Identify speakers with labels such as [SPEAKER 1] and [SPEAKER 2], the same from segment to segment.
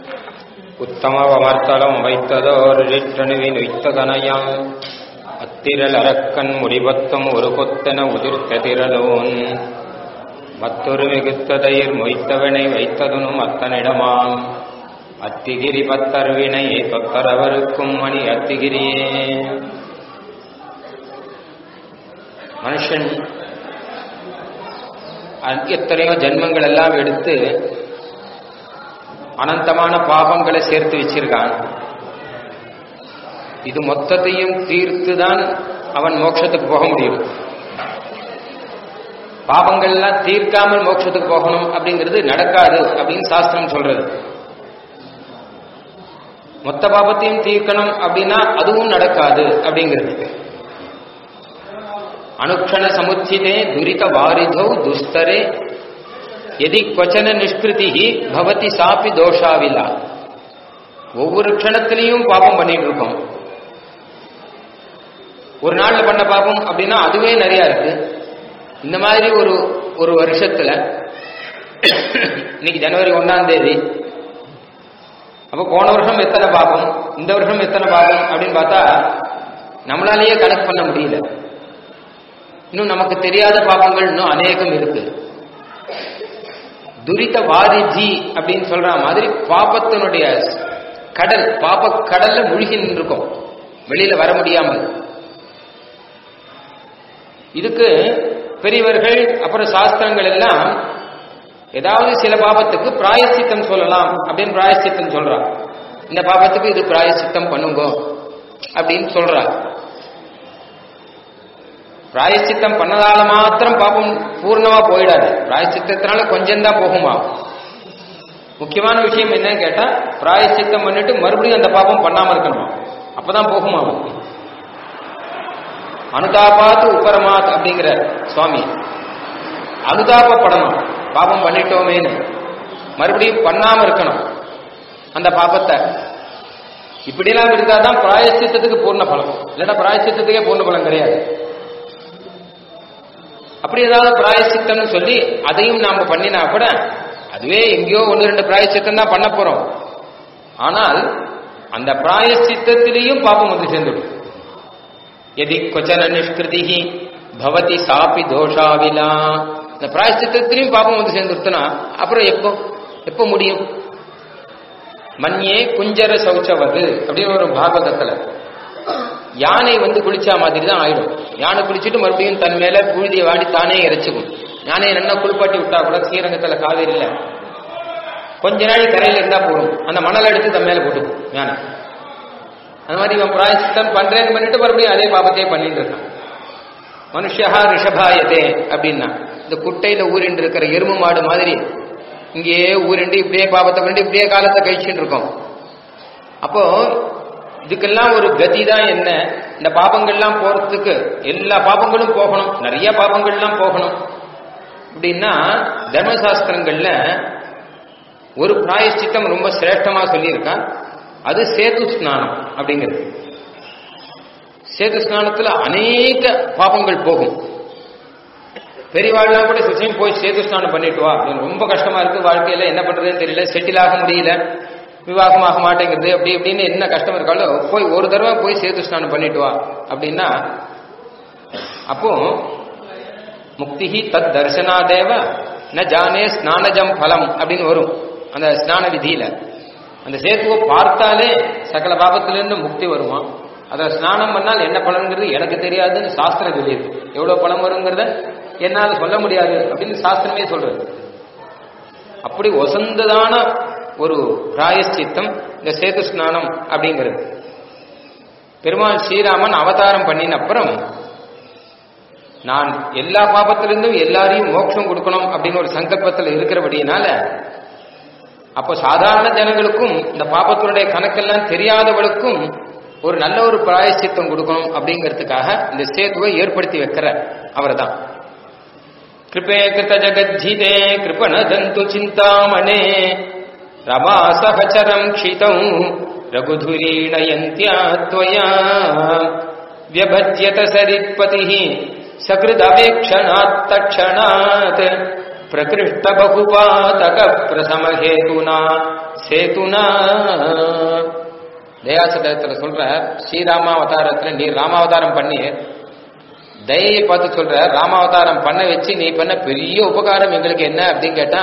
[SPEAKER 1] உத்தமவமர்த்தலம் வைத்ததோர் ரிற்றணுவின் உய்த்ததனையாம் அத்திரல் அரக்கன் முடிபத்தும் ஒரு கொத்தன உதிர்த்த திரளோன் மற்றொரு மிகுத்ததையர் மொய்த்தவனை வைத்ததுனும் அத்தனிடமாம் அத்திகிரி பத்தர்வினை தொத்தரவருக்கும் மணி அத்திகிரியே மனுஷன் எத்தனையோ ஜென்மங்கள் எல்லாம் எடுத்து அனந்தமான பாபங்களை சேர்த்து வச்சிருக்கான் இது மொத்தத்தையும் தீர்த்துதான் அவன் மோட்சத்துக்கு போக முடியும் பாபங்கள்லாம் தீர்க்காமல் மோட்சத்துக்கு போகணும் அப்படிங்கிறது நடக்காது அப்படின்னு சாஸ்திரம் சொல்றது மொத்த பாபத்தையும் தீர்க்கணும் அப்படின்னா அதுவும் நடக்காது அப்படிங்கிறது அனுக்ஷண சமுச்சிதே துரித வாரிதௌ துஸ்தரே எதி கொச்சன நிஷ்கிருதி பவதி சாப்பி தோஷாவிலா ஒவ்வொரு க்ஷணத்திலையும் பாபம் பண்ணிட்டு இருக்கோம் ஒரு நாள்ல பண்ண பாபம் அப்படின்னா அதுவே நிறைய இருக்கு இந்த மாதிரி ஒரு ஒரு வருஷத்துல இன்னைக்கு ஜனவரி ஒன்னாம் தேதி அப்ப போன வருஷம் எத்தனை பாபம் இந்த வருஷம் எத்தனை பாபம் அப்படின்னு பார்த்தா நம்மளாலேயே கணக்கு பண்ண முடியல இன்னும் நமக்கு தெரியாத பாபங்கள் இன்னும் அநேகம் இருக்கு துரித வாரிஜி அப்படின்னு சொல்ற மாதிரி பாபத்தினுடைய கடல் பாப கடல்ல முழுகி நின்றுக்கும் வெளியில வர முடியாமல் இதுக்கு பெரியவர்கள் அப்புறம் சாஸ்திரங்கள் எல்லாம் ஏதாவது சில பாபத்துக்கு பிராயசித்தம் சொல்லலாம் அப்படின்னு பிராயசித்தம் சொல்றான் இந்த பாபத்துக்கு இது பிராயசித்தம் பண்ணுங்க அப்படின்னு சொல்றா பிராயச்சித்தம் பண்ணதால மாத்திரம் பாப்பம் பூர்ணமா போயிடாது பிராயச்சித்தத்தினால கொஞ்சம் தான் போகுமா முக்கியமான விஷயம் என்னன்னு கேட்டா பிராயச்சித்தம் பண்ணிட்டு மறுபடியும் அந்த பாப்பம் பண்ணாம இருக்கணும் அப்பதான் போகுமா அவன் அனுதாபாத்து உபரமாத் அப்படிங்கிற சுவாமி அனுதாபப்படணும் பாபம் பண்ணிட்டோமேன்னு மறுபடியும் பண்ணாம இருக்கணும் அந்த பாபத்தை இப்படிலாம் இருந்தாதான் பிராயச்சித்தத்துக்கு பூர்ண பலம் இல்லைன்னா பிராயச்சித்தத்துக்கே பூர்ண பலம் கிடையாது அப்படி ஏதாவது பிராயசித்தம்னு சொல்லி அதையும் நாம பண்ணினா கூட அதுவே எங்கேயோ ஒன்று ரெண்டு பிராயசித்தம் தான் பண்ண போறோம் ஆனால் அந்த பிராயசித்தத்திலையும் பாபம் வந்து சேர்ந்துடும் எதி கொச்சன நிஷ்கிருதி பவதி சாப்பி தோஷாவிலா இந்த பிராயசித்தத்திலையும் பாபம் வந்து சேர்ந்துடுத்துனா அப்புறம் எப்போ எப்போ முடியும் மண்யே குஞ்சர சௌச்சவது அப்படின்னு ஒரு பாகவதத்துல யானை வந்து குளிச்சா மாதிரி தான் ஆயிடும் யானை குளிச்சுட்டு மறுபடியும் தன் மேல புழுதியை வாடி தானே இறைச்சிக்கும் யானையை நல்லா குளிப்பாட்டி விட்டா கூட ஸ்ரீரங்கத்துல காவேரியில கொஞ்ச நாள் கரையில இருந்தா போதும் அந்த மணல் எடுத்து தன் மேல போட்டுக்கும் யானை அந்த மாதிரி இவன் பிராயசித்தம் பண்றேன்னு பண்ணிட்டு மறுபடியும் அதே பாபத்தையே பண்ணிட்டு இருக்கான் மனுஷா ரிஷபாயதே அப்படின்னா இந்த குட்டையில ஊரிண்டு இருக்கிற எருமை மாடு மாதிரி இங்கேயே ஊரிண்டு இப்படியே பாபத்தை பண்ணிட்டு இப்படியே காலத்தை கழிச்சுட்டு இருக்கோம் அப்போ இதுக்கெல்லாம் ஒரு கதி தான் என்ன இந்த பாபங்கள்லாம் போறதுக்கு எல்லா பாபங்களும் போகணும் நிறைய பாபங்கள்லாம் போகணும் அப்படின்னா தர்மசாஸ்திரங்கள்ல ஒரு பிராயச்சித்தம் ரொம்ப சிரேஷ்டமா சொல்லியிருக்கான் அது சேது ஸ்நானம் அப்படிங்கிறது சேது ஸ்நானத்துல அநேக பாபங்கள் போகும் பெரியவாழ்லாம் கூட சிசையும் போய் சேது ஸ்நானம் பண்ணிட்டு வா அப்படின்னு ரொம்ப கஷ்டமா இருக்கு வாழ்க்கையில என்ன பண்றதுன்னு தெரியல செட்டில் ஆக முடியல விவாகம் ஆக மாட்டேங்குது அப்படி இப்படின்னு என்ன கஷ்டம் இருக்காலும் போய் ஒரு தடவை போய் சேது ஸ்நானம் பண்ணிட்டு வா அப்படின்னா அப்போ முக்திஹி தத் தர்சனாதேவ ந ஜானே ஸ்நானஜம் பலம் அப்படின்னு வரும் அந்த ஸ்நான விதியில அந்த சேத்துவை பார்த்தாலே சகல பாபத்திலிருந்து முக்தி வருமா அதை ஸ்நானம் பண்ணால் என்ன பலன்கிறது எனக்கு தெரியாதுன்னு சாஸ்திரம் சொல்லியது எவ்வளவு பலம் வருங்கிறத என்னால் சொல்ல முடியாது அப்படின்னு சாஸ்திரமே சொல்றது அப்படி ஒசந்ததான ஒரு பிராயச்சித்தம் இந்த சேது ஸ்நானம் அப்படிங்கிறது பெருமாள் ஸ்ரீராமன் அவதாரம் பண்ணின அப்புறம் நான் எல்லா பாபத்திலிருந்தும் எல்லாரையும் மோட்சம் கொடுக்கணும் அப்படின்னு ஒரு சங்கல்பத்தில் இருக்கிறபடியினால அப்போ சாதாரண ஜனங்களுக்கும் இந்த பாபத்தினுடைய கணக்கெல்லாம் தெரியாதவளுக்கும் ஒரு நல்ல ஒரு பிராயச்சித்தம் கொடுக்கணும் அப்படிங்கிறதுக்காக இந்த சேத்துவை ஏற்படுத்தி வைக்கிற அவர் தான் கிருபே கிருத ஜகஜிதே கிருபண தந்து சிந்தாமணே ரமா சகச்சரம் க்ஷிதம் ரகுதுரீணயந்தியா त्वया व्यभज्यत सरित्पतिः सकृदवेक्षणात् तक्षणात् பிரகிருஷ்ட பகுபாதக பிரசம ஹேதுனா சேதுனா தயாசதத்துல சொல்ற ஸ்ரீராமாவதாரத்துல நீ ராமாவதாரம் பண்ணி தயையை பார்த்து சொல்ற ராமாவதாரம் பண்ண வச்சு நீ பண்ண பெரிய உபகாரம் எங்களுக்கு என்ன அப்படின்னு கேட்டா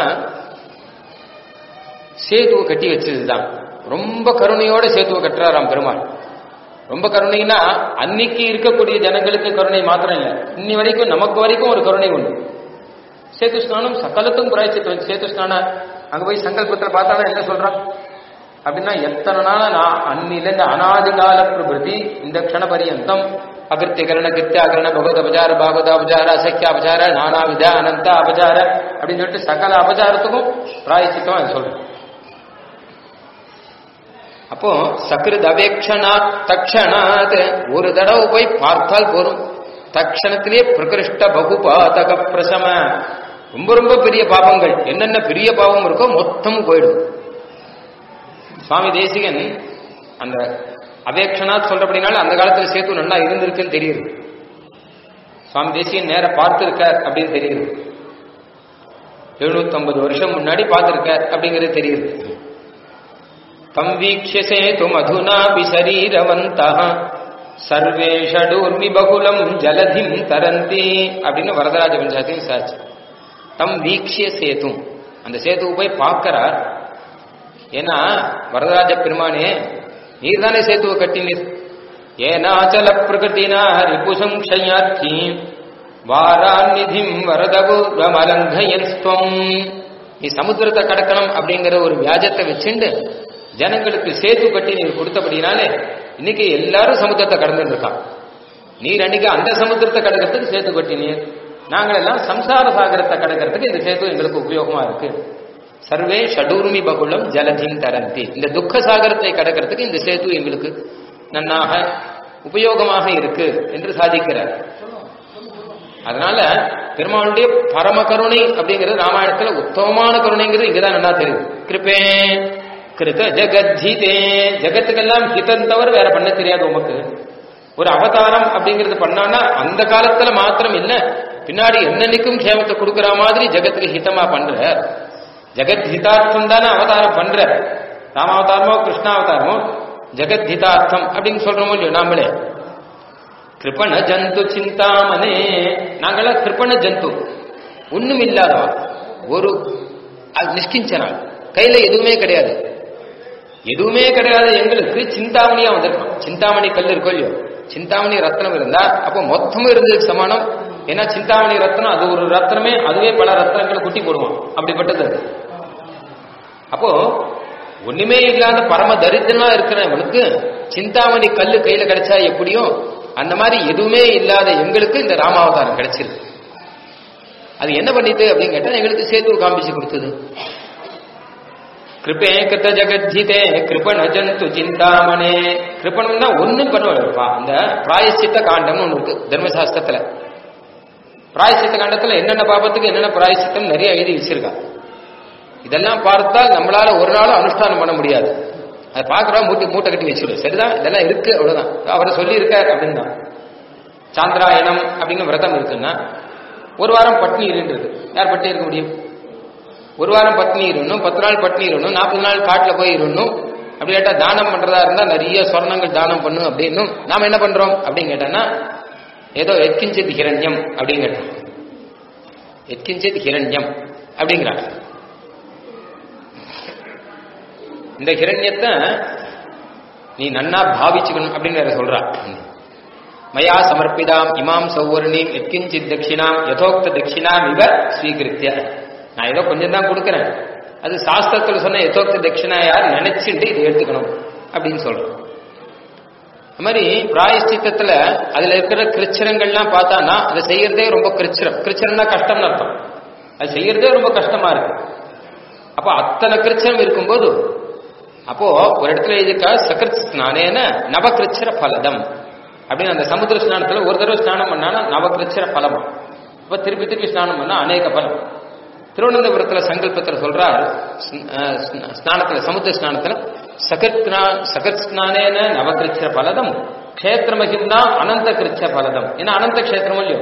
[SPEAKER 1] சேதுவை கட்டி வச்சதுதான் ரொம்ப கருணையோட சேத்துவை கட்டுறாராம் பெருமாள் ரொம்ப கருணைனா அன்னைக்கு இருக்கக்கூடிய ஜனங்களுக்கு கருணை மாத்திரம் இல்லை இன்னி வரைக்கும் நமக்கு வரைக்கும் ஒரு கருணை உண்டு சேத்து ஸ்நானம் சகலத்தும் பிராய்ச்சித்து சேத்து ஸ்நானம் அங்க போய் சங்கல்பத்தில் பார்த்தாலும் என்ன சொல்றான் அப்படின்னா எத்தனை நாள் நான் அன்னிலிருந்து அனாதி கால பிரபிருதி இந்த க்ஷண பரியந்தம் அகிருத்திகரண கிருத்தியாகரண பகவத் அபச்சார பாகவத அபச்சார அசக்கிய அபச்சார நானாவித அனந்த அபச்சார அப்படின்னு சொல்லிட்டு சகல அபச்சாரத்துக்கும் பிராயச்சித்தம் அது சொல்றேன் அப்போ சக்ருத் அவேக்ஷனாத் தக்ஷணாத் ஒரு தடவை போய் பார்த்தால் போரும் தக்ஷணத்திலே பிரகிருஷ்ட பகுபாதக பிரசம ரொம்ப ரொம்ப பெரிய பாபங்கள் என்னென்ன பெரிய பாவம் இருக்கோ மொத்தமும் போயிடும் சுவாமி தேசிகன் அந்த அவேக்ஷனாத் சொல்றபடினால அந்த காலத்துல சேத்து நல்லா இருந்திருக்குன்னு தெரியுது சுவாமி தேசிகன் நேர பார்த்திருக்கார் அப்படின்னு தெரியுது எழுநூத்தி வருஷம் முன்னாடி பார்த்திருக்கார் அப்படிங்கிறது தெரியுது தம் வீக்ஷ சேது மதுனாபி சரீரவந்தः சர்வே ஷடூர்மி பகுலம் ஜலதிம் தரந்தி அப்படின்னு வரதராஜ பஞ்சாயத்தையும் சாச்சு தம் வீக்ஷிய சேதும் அந்த சேதுவை போய் பார்க்கிறார் ஏன்னா வரதராஜ பெருமானே நீர் தானே சேத்துவை கட்டினீர் ஏனாச்சல பிரகிருதினா ரிபுசம் க்ஷயார்த்தி வாராநிதிம் வரதபூர்வமலங்கயஸ்துவம் நீ சமுத்திரத்தை கடக்கணும் அப்படிங்கிற ஒரு வியாஜத்தை வச்சுண்டு ஜனங்களுக்கு சேத்து கட்டி நீர் கொடுத்தபடினாலே இன்னைக்கு எல்லாரும் சமுத்திரத்தை கடந்துட்டு இருக்கான் நீர் அன்னைக்கு அந்த சமுத்திரத்தை கடக்கிறதுக்கு சேத்து கட்டி நீர் நாங்கள் எல்லாம் சம்சார சாகரத்தை கடக்கிறதுக்கு இந்த சேத்து எங்களுக்கு உபயோகமா இருக்கு சர்வே ஷடூர்மி பகுலம் ஜலதிம் தரந்தி இந்த துக்க சாகரத்தை கடக்கிறதுக்கு இந்த சேத்து எங்களுக்கு நன்னாக உபயோகமாக இருக்கு என்று சாதிக்கிறார் அதனால பெருமாளுடைய பரம கருணை அப்படிங்கிறது ராமாயணத்துல உத்தமமான கருணைங்கிறது இங்கதான் நல்லா தெரியுது கிருப்பே கிருத ஜெகத்ஹிதே ஜெகத்துக்கெல்லாம் ஹிதம் தவிர வேற பண்ண தெரியாது உமக்கு ஒரு அவதாரம் அப்படிங்கிறது பண்ணான்னா அந்த காலத்துல மாத்திரம் இல்ல பின்னாடி என்னன்னைக்கும் கேமத்தை கொடுக்கிற மாதிரி ஜெகத்துக்கு ஹிதமா பண்ற ஜெகத் ஹிதார்த்தம் தானே அவதாரம் பண்ற ராமாவதாரமோ கிருஷ்ணாவதாரமோ ஜெகத் ஹிதார்த்தம் அப்படின்னு சொல்றோமோ இல்லையோ நாமளே கிருப்பண ஜந்து சிந்தாமனே நாங்களாம் கிருப்பண ஜந்து ஒண்ணும் இல்லாதவா ஒரு நிஷ்கிஞ்சனா கையில எதுவுமே கிடையாது எதுவுமே கிடையாது எங்களுக்கு சிந்தாமணியா வந்திருக்கும் சிந்தாமணி கல் இருக்கோ இல்லையோ சிந்தாமணி ரத்னம் இருந்தா அப்போ மொத்தமும் இருந்ததுக்கு சமானம் ஏன்னா சிந்தாமணி ரத்னம் அது ஒரு ரத்னமே அதுவே பல ரத்னங்களை குட்டி போடுவான் அப்படிப்பட்டது அது அப்போ ஒண்ணுமே இல்லாத பரம தரித்திரமா இருக்கிறவனுக்கு சிந்தாமணி கல்லு கையில கிடைச்சா எப்படியோ அந்த மாதிரி எதுவுமே இல்லாத எங்களுக்கு இந்த ராமாவதாரம் கிடைச்சிருக்கு அது என்ன பண்ணிட்டு அப்படின்னு கேட்டா எங்களுக்கு சேத்து காமிச்சு கொடுத்தது கிருப்பே கிருத்த ஜெகத்ஜிதே கிருபண ஜந்து சிந்தாமனே கிருப்பணம்னா ஒன்னும் பண்ணுவாருப்பா அந்த பிராயசித்த காண்டம்னு ஒண்ணு இருக்கு தர்மசாஸ்திரத்துல பிராயசித்த காண்டத்துல என்னென்ன பாபத்துக்கு என்னென்ன பிராயசித்தம் நிறைய எழுதி வச்சிருக்கா இதெல்லாம் பார்த்தால் நம்மளால ஒரு நாளும் அனுஷ்டானம் பண்ண முடியாது அதை பார்க்குறோம் மூட்டை மூட்டை கட்டி வச்சிடும் சரிதான் இதெல்லாம் இருக்கு அவ்வளவுதான் அவரை சொல்லி இருக்கார் அப்படின்னு தான் சாந்திராயணம் அப்படிங்கிற விரதம் இருக்குன்னா ஒரு வாரம் பட்னி இருன்றது யார் பட்னி இருக்க முடியும் ஒரு வாரம் பட்னி இருக்கணும் பத்து நாள் பட்னி இருக்கணும் நாற்பது நாள் காட்டில் போய் இருக்கணும் அப்படி கேட்டா தானம் பண்றதா இருந்தா நிறைய சொர்ணங்கள் தானம் பண்ணும் அப்படின்னும் நாம என்ன பண்றோம் அப்படின்னு கேட்டோம்னா ஏதோ எத்கிஞ்சித் ஹிரண்யம் அப்படின்னு கேட்டோம் எத்கிஞ்சித் ஹிரண்யம் அப்படிங்கிறாங்க இந்த ஹிரண்யத்தை நீ நன்னா பாவிச்சுக்கணும் அப்படின்னு வேற சொல்றா மயா சமர்ப்பிதாம் இமாம் சௌவர்ணீம் எத்கிஞ்சித் தட்சிணாம் யதோக்த தட்சிணாம் இவ ஸ்வீகிருத்திய நான் ஏதோ கொஞ்சம் தான் கொடுக்குறேன் அது சாஸ்திரத்தில் சொன்ன யதோக்த தட்சிணா யார் நினைச்சுட்டு இதை எடுத்துக்கணும் அப்படின்னு சொல்றோம் அது மாதிரி பிராயஷ்டித்தத்துல அதுல இருக்கிற கிருச்சரங்கள்லாம் பார்த்தானா அதை செய்யறதே ரொம்ப கிருச்சரம் கிருச்சரம்னா கஷ்டம்னு அர்த்தம் அது செய்யறதே ரொம்ப கஷ்டமா இருக்கு அப்போ அத்தனை கிருச்சரம் இருக்கும்போது அப்போ ஒரு இடத்துல எழுதிக்கா சக்கரத் ஸ்நானேன நவகிருச்சர பலதம் அப்படின்னு அந்த சமுத்திர ஸ்நானத்துல ஒரு தடவை ஸ்நானம் பண்ணானா நவகிருச்சர பலமா இப்ப திருப்பி திருப்பி ஸ்நானம் பண்ணா அநேக பலம் திருவனந்தபுரத்துல சங்கல்பத்தில் சொல்றார் ஸ்நானத்துல சமுத்திர ஸ்நானத்துல சகத்னா சகத் ஸ்நானேன நவகிருச்ச பலதம் க்ஷேத்திர மகிம்னா அனந்த கிருச்ச பலதம் ஏன்னா அனந்த க்ஷேத்திரம் இல்லையோ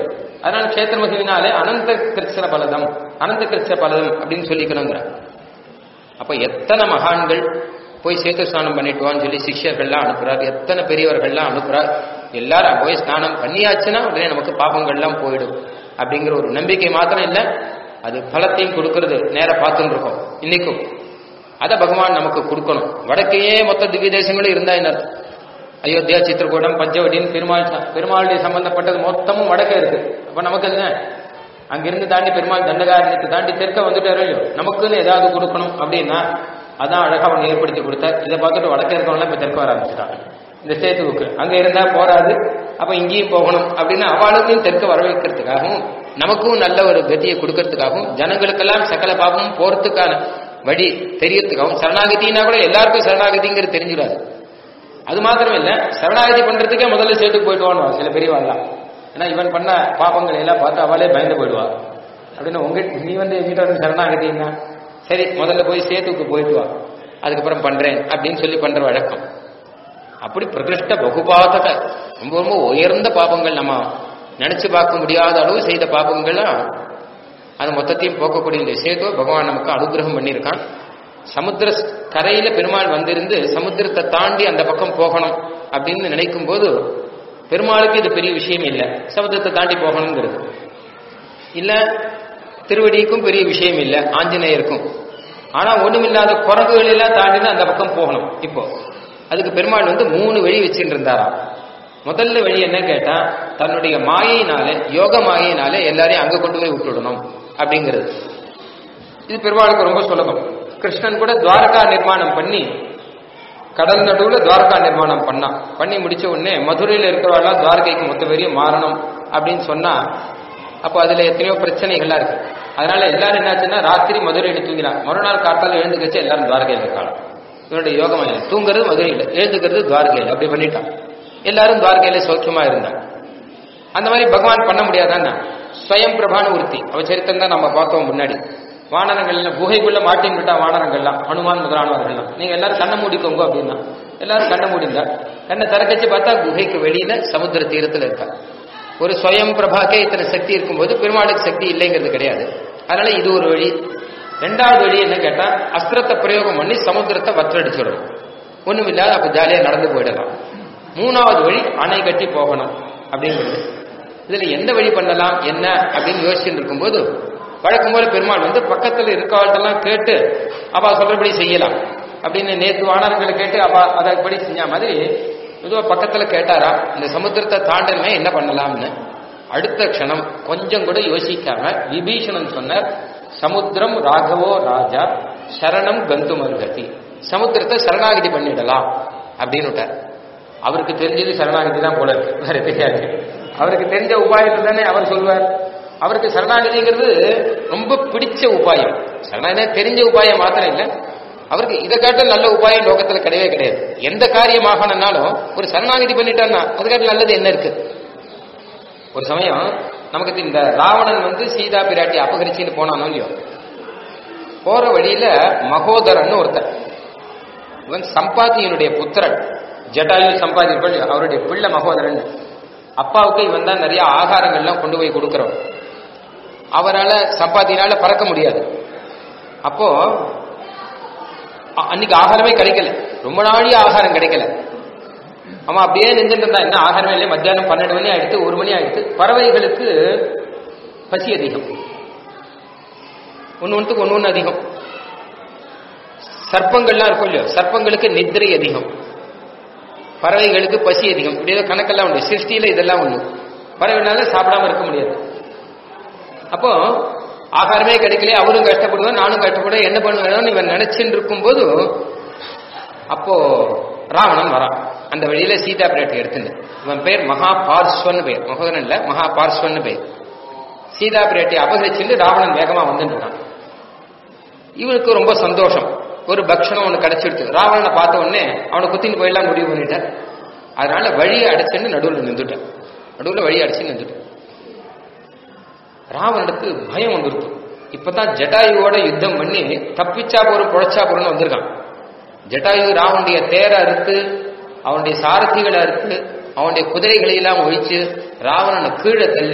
[SPEAKER 1] அதனால கஷேத்திர மகிமினாலே அனந்த கிருஷ்ண பலதம் அனந்த கிருஷ்ண பலதம் அப்படின்னு சொல்லிக்கணுங்கிற அப்ப எத்தனை மகான்கள் போய் சேத்து ஸ்நானம் பண்ணிட்டு வான்னு சொல்லி சிஷ்யர்கள்லாம் அனுப்புறார் எத்தனை பெரியவர்கள்லாம் அனுப்புறார் எல்லாரும் அங்க போய் ஸ்நானம் பண்ணியாச்சுன்னா உடனே நமக்கு பாபங்கள்லாம் போயிடும் அப்படிங்கிற ஒரு நம்பிக்கை மாத்திரம் இல்லை அது பலத்தையும் கொடுக்கறது நேர பார்த்துட்டு இருக்கோம் இன்னைக்கும் அதை பகவான் நமக்கு கொடுக்கணும் வடக்கையே மொத்த திவ்ய தேசங்களும் இருந்தா என்ன அர்த்தம்? அயோத்தியா சித்திரகூடம் பஞ்சவடின்னு பெருமாள் ச- பெருமாளுடைய சம்பந்தப்பட்டது மொத்தமும் வடக்கே இருக்கு அப்ப நமக்கு என்ன அங்கிருந்து தாண்டி பெருமாள் தண்டகாரண்யத்தை தாண்டி தெற்க வந்துட்டாரோ இல்லையோ நமக்குன்னு ஏதாவது கொடுக்கணும் அப்படின்னா அதான் அழகா ஒன்று ஏற்படுத்தி கொடுத்தார் இதை பார்த்துட்டு வடக்கே இருக்கவங்களாம் இப்ப தெற்க வர ஆரம்பிச்சிட்டாங்க இந்த சேத்துவுக்கு அங்க இருந்தா போராது அப்ப இங்கேயும் போகணும் அப்படின்னு அவளுக்கும் தெற்க வர வைக்கிறதுக்காகவும் நமக்கும் நல்ல ஒரு கதியை கொடுக்கறதுக்காகவும் ஜனங்களுக்கெல்லாம் சகல பாவமும் போறதுக்கான வழி தெரியறதுக்காகவும் சரணாகதினா கூட எல்லாருக்கும் சரணாகதிங்கிறது தெரிஞ்சிடாது அது மாத்திரம் இல்ல சரணாகதி பண்றதுக்கே முதல்ல சேத்துக்கு போயிட்டு வானுவா சில பெரியவாள்லாம் ஏன்னா இவன் பண்ண பாப்பங்களை எல்லாம் பார்த்து அவளே பயந்து போயிடுவா அப்படின்னு உங்க நீ வந்து எங்கிட்ட வந்து சரணாகதின்னா சரி முதல்ல போய் சேத்துக்கு போயிட்டு வா அதுக்கப்புறம் பண்றேன் அப்படின்னு சொல்லி பண்ற வழக்கம் அப்படி பிரகிருஷ்ட பகுபாதக ரொம்ப ரொம்ப உயர்ந்த பாபங்கள் நம்ம நினைச்சு பார்க்க முடியாத அளவு செய்த பாபங்கள்லாம் அது மொத்தத்தையும் போக்கக்கூடிய இந்த சேதுவை பகவான் நமக்கு அனுகிரகம் பண்ணியிருக்கான் சமுத்திர ஸ்- கரையில பெருமாள் வந்திருந்து சமுத்திரத்தை தாண்டி அந்த பக்கம் போகணும் அப்படின்னு நினைக்கும் போது பெருமாளுக்கு இது பெரிய விஷயம் இல்லை சமுத்திரத்தை தாண்டி போகணுங்கிறது இல்ல திருவடிக்கும் பெரிய விஷயம் இல்லை ஆஞ்சநேயருக்கும் ஆனா ஒண்ணுமில்லாத குரங்குகள் எல்லாம் தாண்டினா அந்த பக்கம் போகணும் இப்போ அதுக்கு பெருமாள் வந்து மூணு வழி வச்சுட்டு இருந்தாராம் முதல்ல வழி என்ன கேட்டா தன்னுடைய மாயினாலே யோக மாயினாலே எல்லாரையும் அங்க கொண்டு போய் விட்டுடணும் அப்படிங்கிறது இது பெருமாளுக்கு ரொம்ப சுலபம் கிருஷ்ணன் கூட துவாரகா நிர்மாணம் பண்ணி கடல் நடுவுல துவாரகா நிர்மாணம் பண்ணான் பண்ணி முடிச்ச உடனே மதுரையில இருக்கிறவெல்லாம் துவாரகைக்கு மொத்த பேரையும் மாறணும் அப்படின்னு சொன்னா அப்போ அதுல எத்தனையோ பிரச்சனைகள்லாம் இருக்கு அதனால எல்லாரும் என்னாச்சுன்னா ராத்திரி மதுரையில தூங்கினான் மறுநாள் காத்தால எழுந்துக்கச்சு எல்லாரும் துவாரகையில இருக்காங்க இவனுடைய யோகமையில தூங்குறது மதுரையில எழுந்துக்கிறது துவாரகையில அப்படி பண்ணிட்டான் எல்லாரும் துவாரகையில சௌக்கியமா இருந்தாங்க அந்த மாதிரி பகவான் பண்ண முடியாதான் ஸ்வயம் பிரபான உறுத்தி அவ சரித்திரம் தான் நம்ம பார்த்தோம் முன்னாடி வானரங்கள்ல குகைக்குள்ள மாட்டின் விட்டா வானரங்கள்லாம் ஹனுமான் முதலானவர்கள்லாம் நீங்க எல்லாரும் கண்ணை மூடிக்கோங்க அப்படின்னா எல்லாரும் கண்ணை மூடிந்தா கண்ணை திறக்கச்சு பார்த்தா குகைக்கு வெளியில சமுத்திர தீரத்துல இருக்கா ஒரு ஸ்வயம் பிரபாக்கே இத்தனை சக்தி இருக்கும்போது பெருமாளுக்கு சக்தி இல்லைங்கிறது கிடையாது அதனால இது ஒரு வழி ரெண்டாவது வழி என்ன கேட்டா அஸ்திரத்தை பிரயோகம் பண்ணி சமுத்திரத்தை வற்றடிச்சிடணும் ஒண்ணும் இல்லாத அப்ப ஜாலியா நடந்து போயிடலாம் மூணாவது வழி அணை கட்டி போகணும் அப்படிங்கிறது இதுல எந்த வழி பண்ணலாம் என்ன அப்படின்னு யோசிச்சுட்டு இருக்கும்போது வழக்கம் போல பெருமாள் வந்து பக்கத்துல இருக்கவாழ்கிட்டலாம் கேட்டு அவ சொல்றபடி செய்யலாம் அப்படின்னு நேத்து வானரங்களை கேட்டு அவ அதன்படி செஞ்ச மாதிரி ஏதோ பக்கத்துல கேட்டாரா இந்த சமுத்திரத்தை தாண்டணுமே என்ன பண்ணலாம்னு அடுத்த க்ஷணம் கொஞ்சம் கூட யோசிக்காம விபீஷணன் சொன்னார் சமுத்திரம் ராகவோ ராஜா சரணம் கந்து மருகதி சமுத்திரத்தை சரணாகதி பண்ணிடலாம் அப்படின்னு விட்டார் அவருக்கு தெரிஞ்சது சரணாகதி தான் போல இருக்கு வேற தெரியாது அவருக்கு தெரிஞ்ச உபாயத்தை தானே அவர் சொல்வார் அவருக்கு சரணாகதிங்கிறது ரொம்ப பிடிச்ச உபாயம் சரணாகதி தெரிஞ்ச உபாயம் மாத்திரம் இல்லை அவருக்கு இதை காட்ட நல்ல உபாயம் லோகத்துல கிடையவே கிடையாது எந்த காரியம் ஆகணும்னாலும் ஒரு சரணாகதி பண்ணிட்டான்னா அதுக்காக நல்லது என்ன இருக்கு ஒரு சமயம் நமக்கு இந்த ராவணன் வந்து சீதா பிராட்டி அபகரிச்சுன்னு போனானோ இல்லையோ போற வழியில மகோதரன் ஒருத்தன் இவன் சம்பாத்தியனுடைய புத்திரன் ஜட்டாயு சம்பாதிப்பள் அவருடைய பிள்ளை மகோதரன் அப்பாவுக்கு இவன் தான் நிறைய ஆகாரங்கள்லாம் கொண்டு போய் கொடுக்கிறவன் அவரால் சம்பாத்தியனால பறக்க முடியாது அப்போ அ- அன்னைக்கு ஆகாரமே கிடைக்கல ரொம்ப நாளி ஆகாரம் கிடைக்கல அவன் அப்படியே நின்றுட்டு இருந்தான் என்ன ஆகாரமே இல்லை மத்தியானம் பன்னெண்டு மணி ஆயிடுத்து ஒரு மணி ஆயிடுத்து பறவைகளுக்கு பசி அதிகம் ஒன்று ஒன்றுக்கு ஒன்று ஒன்று அதிகம் சர்ப்பங்கள்லாம் இருக்கும் இல்லையோ சர்ப்பங்களுக்கு நித்திரை அதிகம் பறவைகளுக்கு பசி அதிகம் இப்படி ஏதோ கணக்கெல்லாம் உண்டு சிருஷ்டியில இதெல்லாம் ஒண்ணு பறவைனால சாப்பிடாம இருக்க முடியாது அப்போ ஆகாரமே கிடைக்கல அவரும் கஷ்டப்படுவேன் நானும் கஷ்டப்படுவேன் என்ன பண்ணுவேன் இவன் நினைச்சுட்டு இருக்கும்போது அப்போ ராவணன் வரான் அந்த வழியில சீதா பிராட்டி எடுத்துட்டு இவன் பேர் மகா பார்ஸ்வன் பேர் மகோதரன் இல்ல மகா பார்ஸ்வன் பேர் சீதா பிராட்டி அபகரிச்சுட்டு ராவணன் வேகமா வந்துட்டு இருக்கான் இவனுக்கு ரொம்ப சந்தோஷம் ஒரு பக்ஷணம் ஒன்று கிடைச்சிடுச்சு ராவணனை பார்த்த உடனே அவனை குத்தின்னு போயிடலாம் முடிவு பண்ணிட்டான் அதனால வழியை அடைச்சுன்னு நடுவில் நின்றுட்டான் நடுவில் வழி அடைச்சு நின்றுட்டான் ராவணனுக்கு பயம் வந்துருச்சு இப்பதான் ஜட்டாயுவோட யுத்தம் பண்ணி தப்பிச்சா போறோம் புழைச்சா போறோம்னு வந்திருக்கான் ஜட்டாயு ராவனுடைய தேரை அறுத்து அவனுடைய சாரதிகளை அறுத்து அவனுடைய குதிரைகளை எல்லாம் ஒழிச்சு ராவணனை கீழே தள்ளி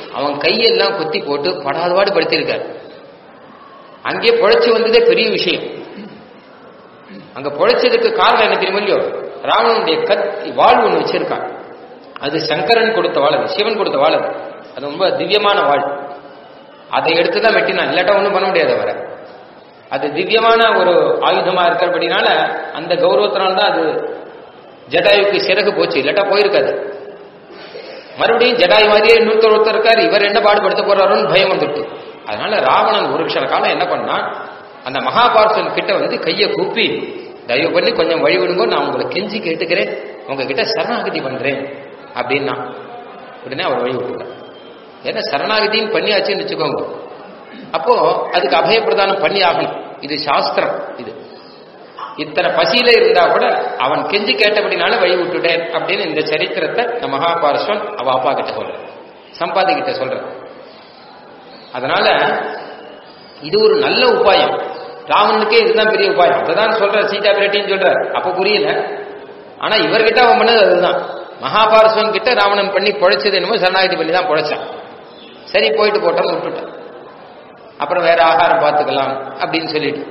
[SPEAKER 1] அவன் கையெல்லாம் குத்தி போட்டு படாதபாடு படுத்திருக்காரு அங்கே பொழைச்சு வந்ததே பெரிய விஷயம் அங்க பொழைச்சதுக்கு காரணம் என்ன தெரியுமா இல்லையோ ராவணனுடைய கத்தி வாழ் ஒண்ணு வச்சிருக்கான் அது சங்கரன் கொடுத்த வாழ் அது சிவன் கொடுத்த வாழ் அது அது ரொம்ப திவ்யமான வாழ் அதை எடுத்து தான் வெட்டினான் இல்லாட்டா ஒன்றும் பண்ண முடியாது அவரை அது திவ்யமான ஒரு ஆயுதமா இருக்கிறபடினால அந்த கௌரவத்தினால தான் அது ஜடாயுக்கு சிறகு போச்சு இல்லாட்டா போயிருக்காது மறுபடியும் ஜடாயு மாதிரியே இன்னொருத்தர் ஒருத்தர் இருக்காரு இவர் என்ன பாடுபடுத்த போறாரோன்னு பயம் வந்துட்டு அதனால ராவணன் ஒரு க்ஷண காலம் என்ன பண்ணான் அந்த மகாபாரதன் கிட்ட வந்து கையை கூப்பி தயவு பண்ணி கொஞ்சம் வழி விடுங்க நான் உங்களை கெஞ்சி கேட்டுக்கிறேன் உங்ககிட்ட சரணாகதி பண்றேன் அப்படின்னா உடனே அவர் வழி விட்டுட்டார் ஏன்னா சரணாகதியும் பண்ணியாச்சுன்னு வச்சுக்கோங்க அப்போ அதுக்கு அபயப்பிரதானம் பண்ணி ஆகணும் இது சாஸ்திரம் இது இத்தனை பசியில இருந்தா கூட அவன் கெஞ்சி கேட்டபடினால வழி விட்டுட்டேன் அப்படின்னு இந்த சரித்திரத்தை இந்த மகாபாரஸ்வன் அவ அப்பா கிட்ட சொல்ற சம்பாதி கிட்ட சொல்ற அதனால இது ஒரு நல்ல உபாயம் ராவனுக்கே இதுதான் பெரிய உபாயம் அதுதான் சொல்ற சீதா பிராட்டின்னு சொல்ற அப்ப புரியல ஆனா இவர்கிட்ட அவன் பண்ணது அதுதான் மகாபாரஸ்வன் கிட்ட ராவணன் பண்ணி பொழைச்சது என்னமோ சரணாகதி பண்ணி தான் பொழைச்சான் சரி போயிட்டு போட்டோம்னு விட்டுட்டான் அப்புறம் வேற ஆகாரம் பார்த்துக்கலாம் அப்படின்னு சொல்லிட்டு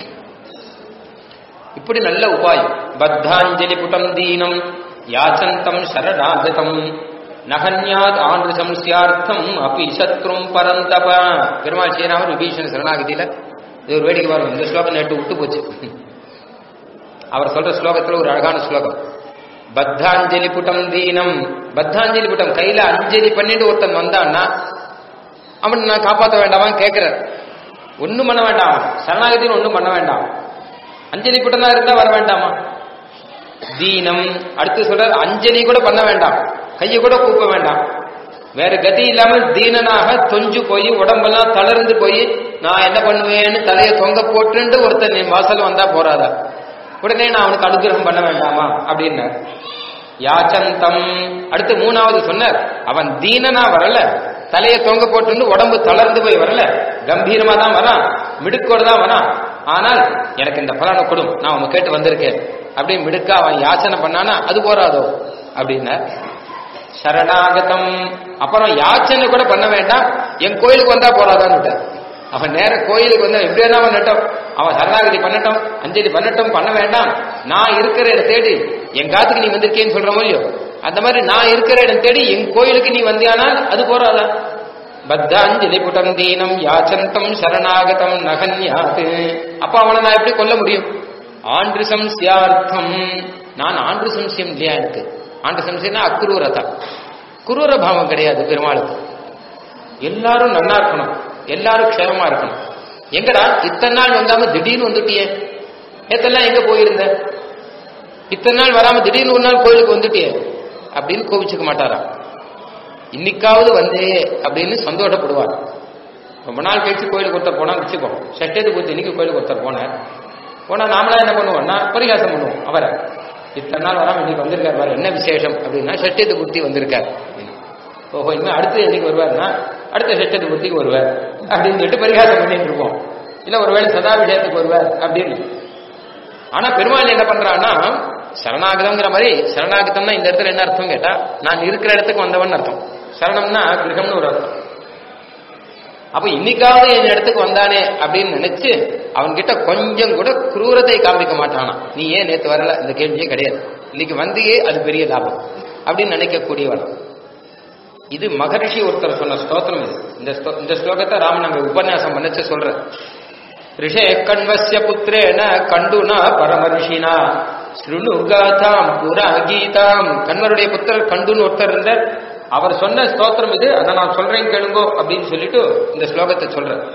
[SPEAKER 1] இப்படி நல்ல உபாயம் பத்தாஞ்சலி புடம் தீனம் யாச்சந்தம் சரணாகதம் நகன்யாத் ஆண்டு சம்சியார்த்தம் அப்பி சத்ரும் பரந்தப பெருமாள் ஸ்ரீராமர் விபீஷன் சரணாகதியில இது ஒரு வேடிக்கை பாருங்க இந்த ஸ்லோகம் நேற்று விட்டு போச்சு அவர் சொல்ற ஸ்லோகத்துல ஒரு அழகான ஸ்லோகம் பத்தாஞ்சலி புட்டம் தீனம் பத்தாஞ்சலி புட்டம் கையில அஞ்சலி பண்ணிட்டு ஒருத்தன் வந்தான்னா அவன் நான் காப்பாற்ற வேண்டாமான்னு கேட்கிறார் ஒண்ணும் பண்ண வேண்டாம் சரணாகதின்னு ஒண்ணும் பண்ண வேண்டாம் அஞ்சலி புட்டனா இருந்தா வர வேண்டாமா தீனம் அடுத்து சொல்றார் அஞ்சலி கூட பண்ண வேண்டாம் கையை கூட கூப்ப வேண்டாம் வேற கதி இல்லாமல் தீனனாக தொஞ்சு போய் உடம்பெல்லாம் தளர்ந்து போய் நான் என்ன பண்ணுவேன்னு தலையை தொங்க போட்டுட்டு ஒருத்தன் என் வாசல் வந்தா போறாதா உடனே நான் அவனுக்கு அனுகிரகம் பண்ண வேண்டாமா அப்படின்னார் யாச்சந்தம் அடுத்து மூணாவது சொன்னார் அவன் தீனனா வரல தலையை தொங்க போட்டு உடம்பு தளர்ந்து போய் வரல கம்பீரமா தான் வரான் மிடுக்கோடு தான் வரான் ஆனால் எனக்கு இந்த பலனை கொடும் நான் உங்க கேட்டு வந்திருக்கேன் அப்படின்னு மிடுக்க அவன் யாச்சனை பண்ணானா அது போறாதோ அப்படின்னா சரணாகதம் அப்புறம் யாச்சனை கூட பண்ண வேண்டாம் என் கோயிலுக்கு வந்தா போறாதான்னு அவன் நேர கோயிலுக்கு வந்தா எப்படி வேணா பண்ணட்டும் அவன் சரணாகதி பண்ணட்டும் அஞ்சலி பண்ணட்டும் பண்ண வேண்டாம் நான் இருக்கிற இடம் தேடி என் காத்துக்கு நீ வந்திருக்கேன்னு சொல்ற இல்லையோ அந்த மாதிரி நான் இருக்கிற இடம் தேடி என் கோயிலுக்கு நீ வந்தியானால் அது போறாதா பத்தாஞ்சலி புட்டம் தீனம் யாச்சந்தம் சரணாகதம் நகன்யாது அப்ப அவனை நான் எப்படி கொல்ல முடியும் ஆண்டு சம்சியார்த்தம் நான் ஆண்டு சம்சியம் இல்லையா எனக்கு ஆண்டு சம்சியம்னா அக்ரூரதா குரூர பாவம் கிடையாது பெருமாளுக்கு எல்லாரும் நன்னா இருக்கணும் எல்லாரும் க்ஷேமமா இருக்கணும் எங்கடா இத்தனை நாள் வந்தாம திடீர்னு வந்துட்டியே நேத்தெல்லாம் எங்க போயிருந்த இத்தனை நாள் வராம திடீர்னு ஒரு நாள் கோயிலுக்கு வந்துட்டியே அப்படின்னு கோவிச்சுக்க மாட்டாராம் இன்னைக்காவது வந்தே அப்படின்னு சந்தோஷப்படுவார் ரொம்ப நாள் கழிச்சு கோயிலுக்கு ஒருத்தர் போனா வச்சுக்கோ சஷ்டத்து பூர்த்தி இன்னைக்கு கோயிலுக்கு ஒருத்தர் போனார் போனா நாமளா என்ன பண்ணுவோம்னா பரிகாசம் பண்ணுவோம் அவரை இத்தனை நாள் வராம இன்னைக்கு வந்திருக்காரு பாரு என்ன விசேஷம் அப்படின்னா சஷ்டத்து பூர்த்தி வந்திருக்கார் ஓஹோ இனிமே அடுத்து என்னைக்கு வருவார்னா அடுத்த சஷ்டத்து பூர்த்திக்கு வருவார் அப்படின்னு சொல்லிட்டு பரிகாசம் பண்ணிட்டு இருப்போம் இல்ல ஒருவேளை சதாபிஷேகத்துக்கு வருவார் அப்படின்னு ஆனா பெருமாள் என்ன பண்றான்னா சரணாகதம்ங்கிற மாதிரி சரணாகதம்னா இந்த இடத்துல என்ன அர்த்தம் கேட்டா நான் இருக்கிற இடத்துக்கு வந்தவன் அர்த்தம் சரணம்னா கிரகம்னு ஒரு அர்த்தம் அப்ப இன்னைக்காவது என் இடத்துக்கு வந்தானே அப்படின்னு நினைச்சு அவன்கிட்ட கொஞ்சம் கூட குரூரத்தை காமிக்க மாட்டானா நீ ஏன் நேத்து வரல இந்த கேள்வியே கிடையாது இன்னைக்கு வந்தியே அது பெரிய லாபம் அப்படின்னு நினைக்கக்கூடியவன் இது மகரிஷி ஒருத்தர் சொன்ன ஸ்தோத்திரம் இது இந்த ஸ்தோ- இந்த ஸ்லோகத்தை ராமன் அங்க உபன்யாசம் பண்ணச்சு சொல்ற ரிஷே கண்வசிய புத்திரேன கண்டுனா பரமரிஷினா ஸ்ருணு காதாம் புரா கீதாம் கண்வருடைய புத்திரர் கண்டுன்னு ஒருத்தர் இருந்தார் அவர் சொன்ன ஸ்தோத்திரம் இது அதை நான் சொல்றேன் கேளுங்கோ அப்படின்னு சொல்லிட்டு இந்த ஸ்லோகத்தை சொல்றேன்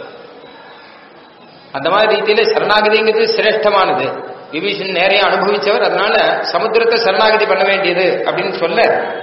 [SPEAKER 1] அந்த மாதிரி ரீதியில சரணாகதிங்கிறது சிரேஷ்டமானது விபீஷன் நேரைய அனுபவிச்சவர் அதனால சமுத்திரத்தை சரணாகதி பண்ண வேண்டியது அப்படின்னு சொல்ல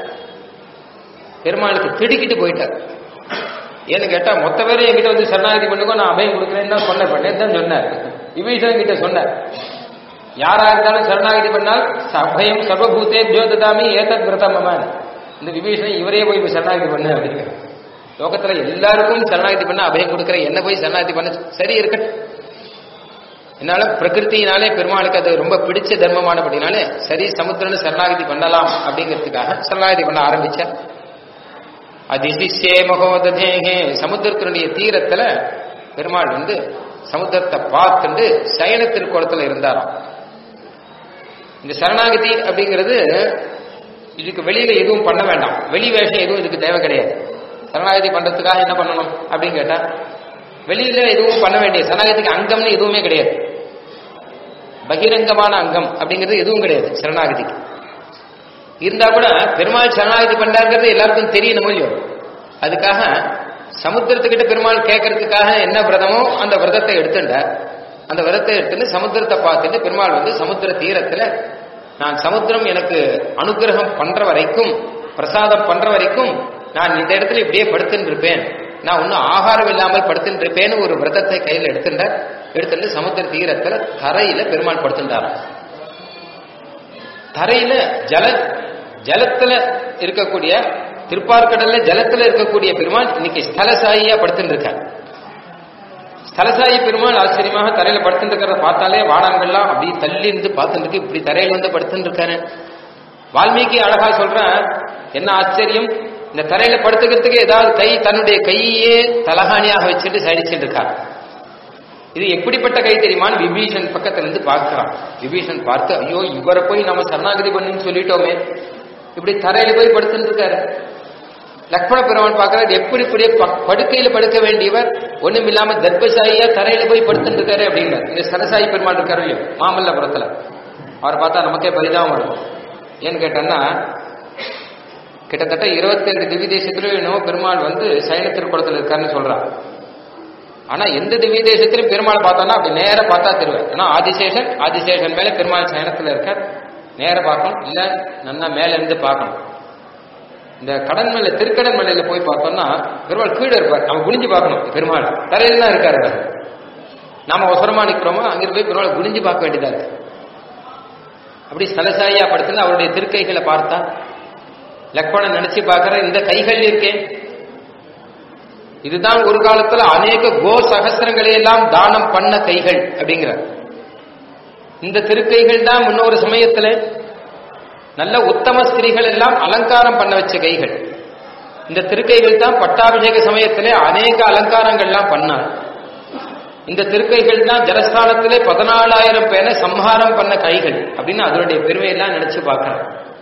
[SPEAKER 1] பெருமாளுக்கு திடுக்கிட்டு போயிட்டார் ஏன்னு கேட்டா மொத்த பேரும் என்கிட்ட வந்து சரணாகதி பண்ணுங்க நான் அபயம் கொடுக்குறேன்னு தான் சொன்னேன் பண்ணேன் தான் சொன்னார் விபீஷன் கிட்ட சொன்னார் யாரா இருந்தாலும் சரணாகதி பண்ணால் அபயம் சர்வபூத்தே தியோததாமி ஏதத் விரதமமான் இந்த விபீஷன் இவரே போய் இப்ப சரணாகதி பண்ணு அப்படிங்கிற லோகத்துல எல்லாருக்கும் சரணாகதி பண்ண அபயம் கொடுக்குற என்ன போய் சரணாகதி பண்ண சரி இருக்கட்டும் என்னால பிரகிருத்தினாலே பெருமாளுக்கு அது ரொம்ப பிடிச்ச தர்மமானபடினாலே சரி சமுத்திரன்னு சரணாகதி பண்ணலாம் அப்படிங்கிறதுக்காக சரணாகதி பண்ண ஆரம்பிச்சேன் அதிசிஷ்யே மகோததேகே சமுத்திரத்தினுடைய தீரத்துல பெருமாள் வந்து சமுத்திரத்தை பார்த்துண்டு சயன திருக்கோலத்துல இருந்தாராம் இந்த சரணாகதி அப்படிங்கிறது இதுக்கு வெளியில எதுவும் பண்ண வேண்டாம் வெளி வேஷம் எதுவும் இதுக்கு தேவை கிடையாது சரணாகதி பண்றதுக்காக என்ன பண்ணணும் அப்படின்னு கேட்டா வெளியில எதுவும் பண்ண வேண்டிய சரணாகதிக்கு அங்கம்னு எதுவுமே கிடையாது பகிரங்கமான அங்கம் அப்படிங்கிறது எதுவும் கிடையாது சரணாகதிக்கு இருந்தா கூட பெருமாள் சரணாகதி பண்றாங்கிறது எல்லாருக்கும் தெரியணும் இல்லையோ அதுக்காக சமுத்திரத்துக்கிட்ட பெருமாள் கேட்கறதுக்காக என்ன விரதமோ அந்த விரதத்தை எடுத்துட்டார் அந்த விரதத்தை எடுத்துட்டு சமுத்திரத்தை பார்த்துட்டு பெருமாள் வந்து சமுத்திர தீரத்துல நான் சமுத்திரம் எனக்கு அனுகிரகம் பண்ற வரைக்கும் பிரசாதம் பண்ற வரைக்கும் நான் இந்த இடத்துல இப்படியே படுத்துட்டு இருப்பேன் நான் ஒன்னும் ஆகாரம் இல்லாமல் படுத்துட்டு இருப்பேன்னு ஒரு விரதத்தை கையில் எடுத்துட்டார் எடுத்துட்டு சமுத்திர தீரத்துல தரையில பெருமாள் படுத்துட்டார் தரையில ஜல ஜலத்துல இருக்கக்கூடிய திருப்பார்கடல்ல ஜலத்துல இருக்கக்கூடிய பெருமாள் இன்னைக்கு ஸ்தலசாயியா படுத்துட்டு இருக்கார் ஸ்தலசாயி பெருமாள் ஆச்சரியமாக தரையில படுத்துட்டு இருக்கிறத பார்த்தாலே வானங்கள்லாம் அப்படி தள்ளி இருந்து பார்த்துட்டு இருக்கு இப்படி தரையில வந்து படுத்துட்டு இருக்காரு வால்மீகி அழகா சொல்ற என்ன ஆச்சரியம் இந்த தரையில படுத்துக்கிறதுக்கு ஏதாவது கை தன்னுடைய கையே தலகாணியாக வச்சுட்டு சடிச்சுட்டு இருக்கார் இது எப்படிப்பட்ட கை தெரியுமான்னு விபீஷன் பக்கத்துல இருந்து பார்க்கிறான் விபீஷன் பார்த்து ஐயோ இவரை போய் நம்ம சரணாகதி பண்ணுன்னு சொல்லிட்டோமே இப்படி தரையில போய் படுத்துட்டு இருக்காரு லக்ஷ்மண பெருமான் பார்க்கறாரு எப்படி இப்படியே ப- படுக்கையில படுக்க வேண்டியவர் ஒண்ணும் இல்லாம தர்பசாயியா தரையில போய் படுத்துட்டு இருக்காரு அப்படிங்கிறார் இந்த சரசாயி பெருமாள் இருக்காரு இல்லையோ மாமல்லபுரத்துல அவரை பார்த்தா நமக்கே பரிதாபம் வரும் ஏன்னு கேட்டோம்னா கிட்டத்தட்ட இருபத்தி ரெண்டு திவ்ய தேசத்திலும் என்னவோ பெருமாள் வந்து சைன திருக்குளத்துல இருக்காருன்னு சொல்றான் ஆனா எந்த திவ்ய தேசத்திலும் பெருமாள் பார்த்தோம்னா அப்படி நேர பார்த்தா தெரியும் ஏன்னா ஆதிசேஷன் ஆதிசேஷன் மேல பெருமாள் சயனத்துல இருக்கார் நேர பார்க்கணும் இல்ல நல்லா மேல இருந்து பார்க்கணும் இந்த கடன் மலை திருக்கடன் மலையில போய் பார்த்தோம்னா பெருமாள் கீழே இருப்பார் நம்ம குனிஞ்சு பார்க்கணும் பெருமாள் தரையில தான் இருக்காரு அவர். நாம அவசரமா நிக்கிறோமோ அங்கிருந்து போய் பெருமாள் குனிஞ்சு பார்க்க வேண்டியதா இருக்கு அப்படி சலசாயா படுத்துன்னு அவருடைய திருக்கைகளை பார்த்தா லக்ஷ்மணன் நினைச்சு பார்க்கற இந்த கைகள் இருக்கே இதுதான் ஒரு காலத்துல அநேக கோ சகசிரங்களை எல்லாம் தானம் பண்ண கைகள் அப்படிங்கிறார் இந்த திருக்கைகள் தான் முன்னொரு சமயத்துல நல்ல உத்தம ஸ்திரீகள் எல்லாம் அலங்காரம் பண்ண வச்ச கைகள் இந்த திருக்கைகள் தான் பட்டாபிஷேக சமயத்திலே அநேக அலங்காரங்கள்லாம் பண்ணார் இந்த திருக்கைகள் தான் ஜலஸ்தானத்திலே பதினாலாயிரம் பேரை சம்ஹாரம் பண்ண கைகள் அப்படின்னு அதனுடைய பெருமையெல்லாம் நினைச்சு பார்க்கிறேன்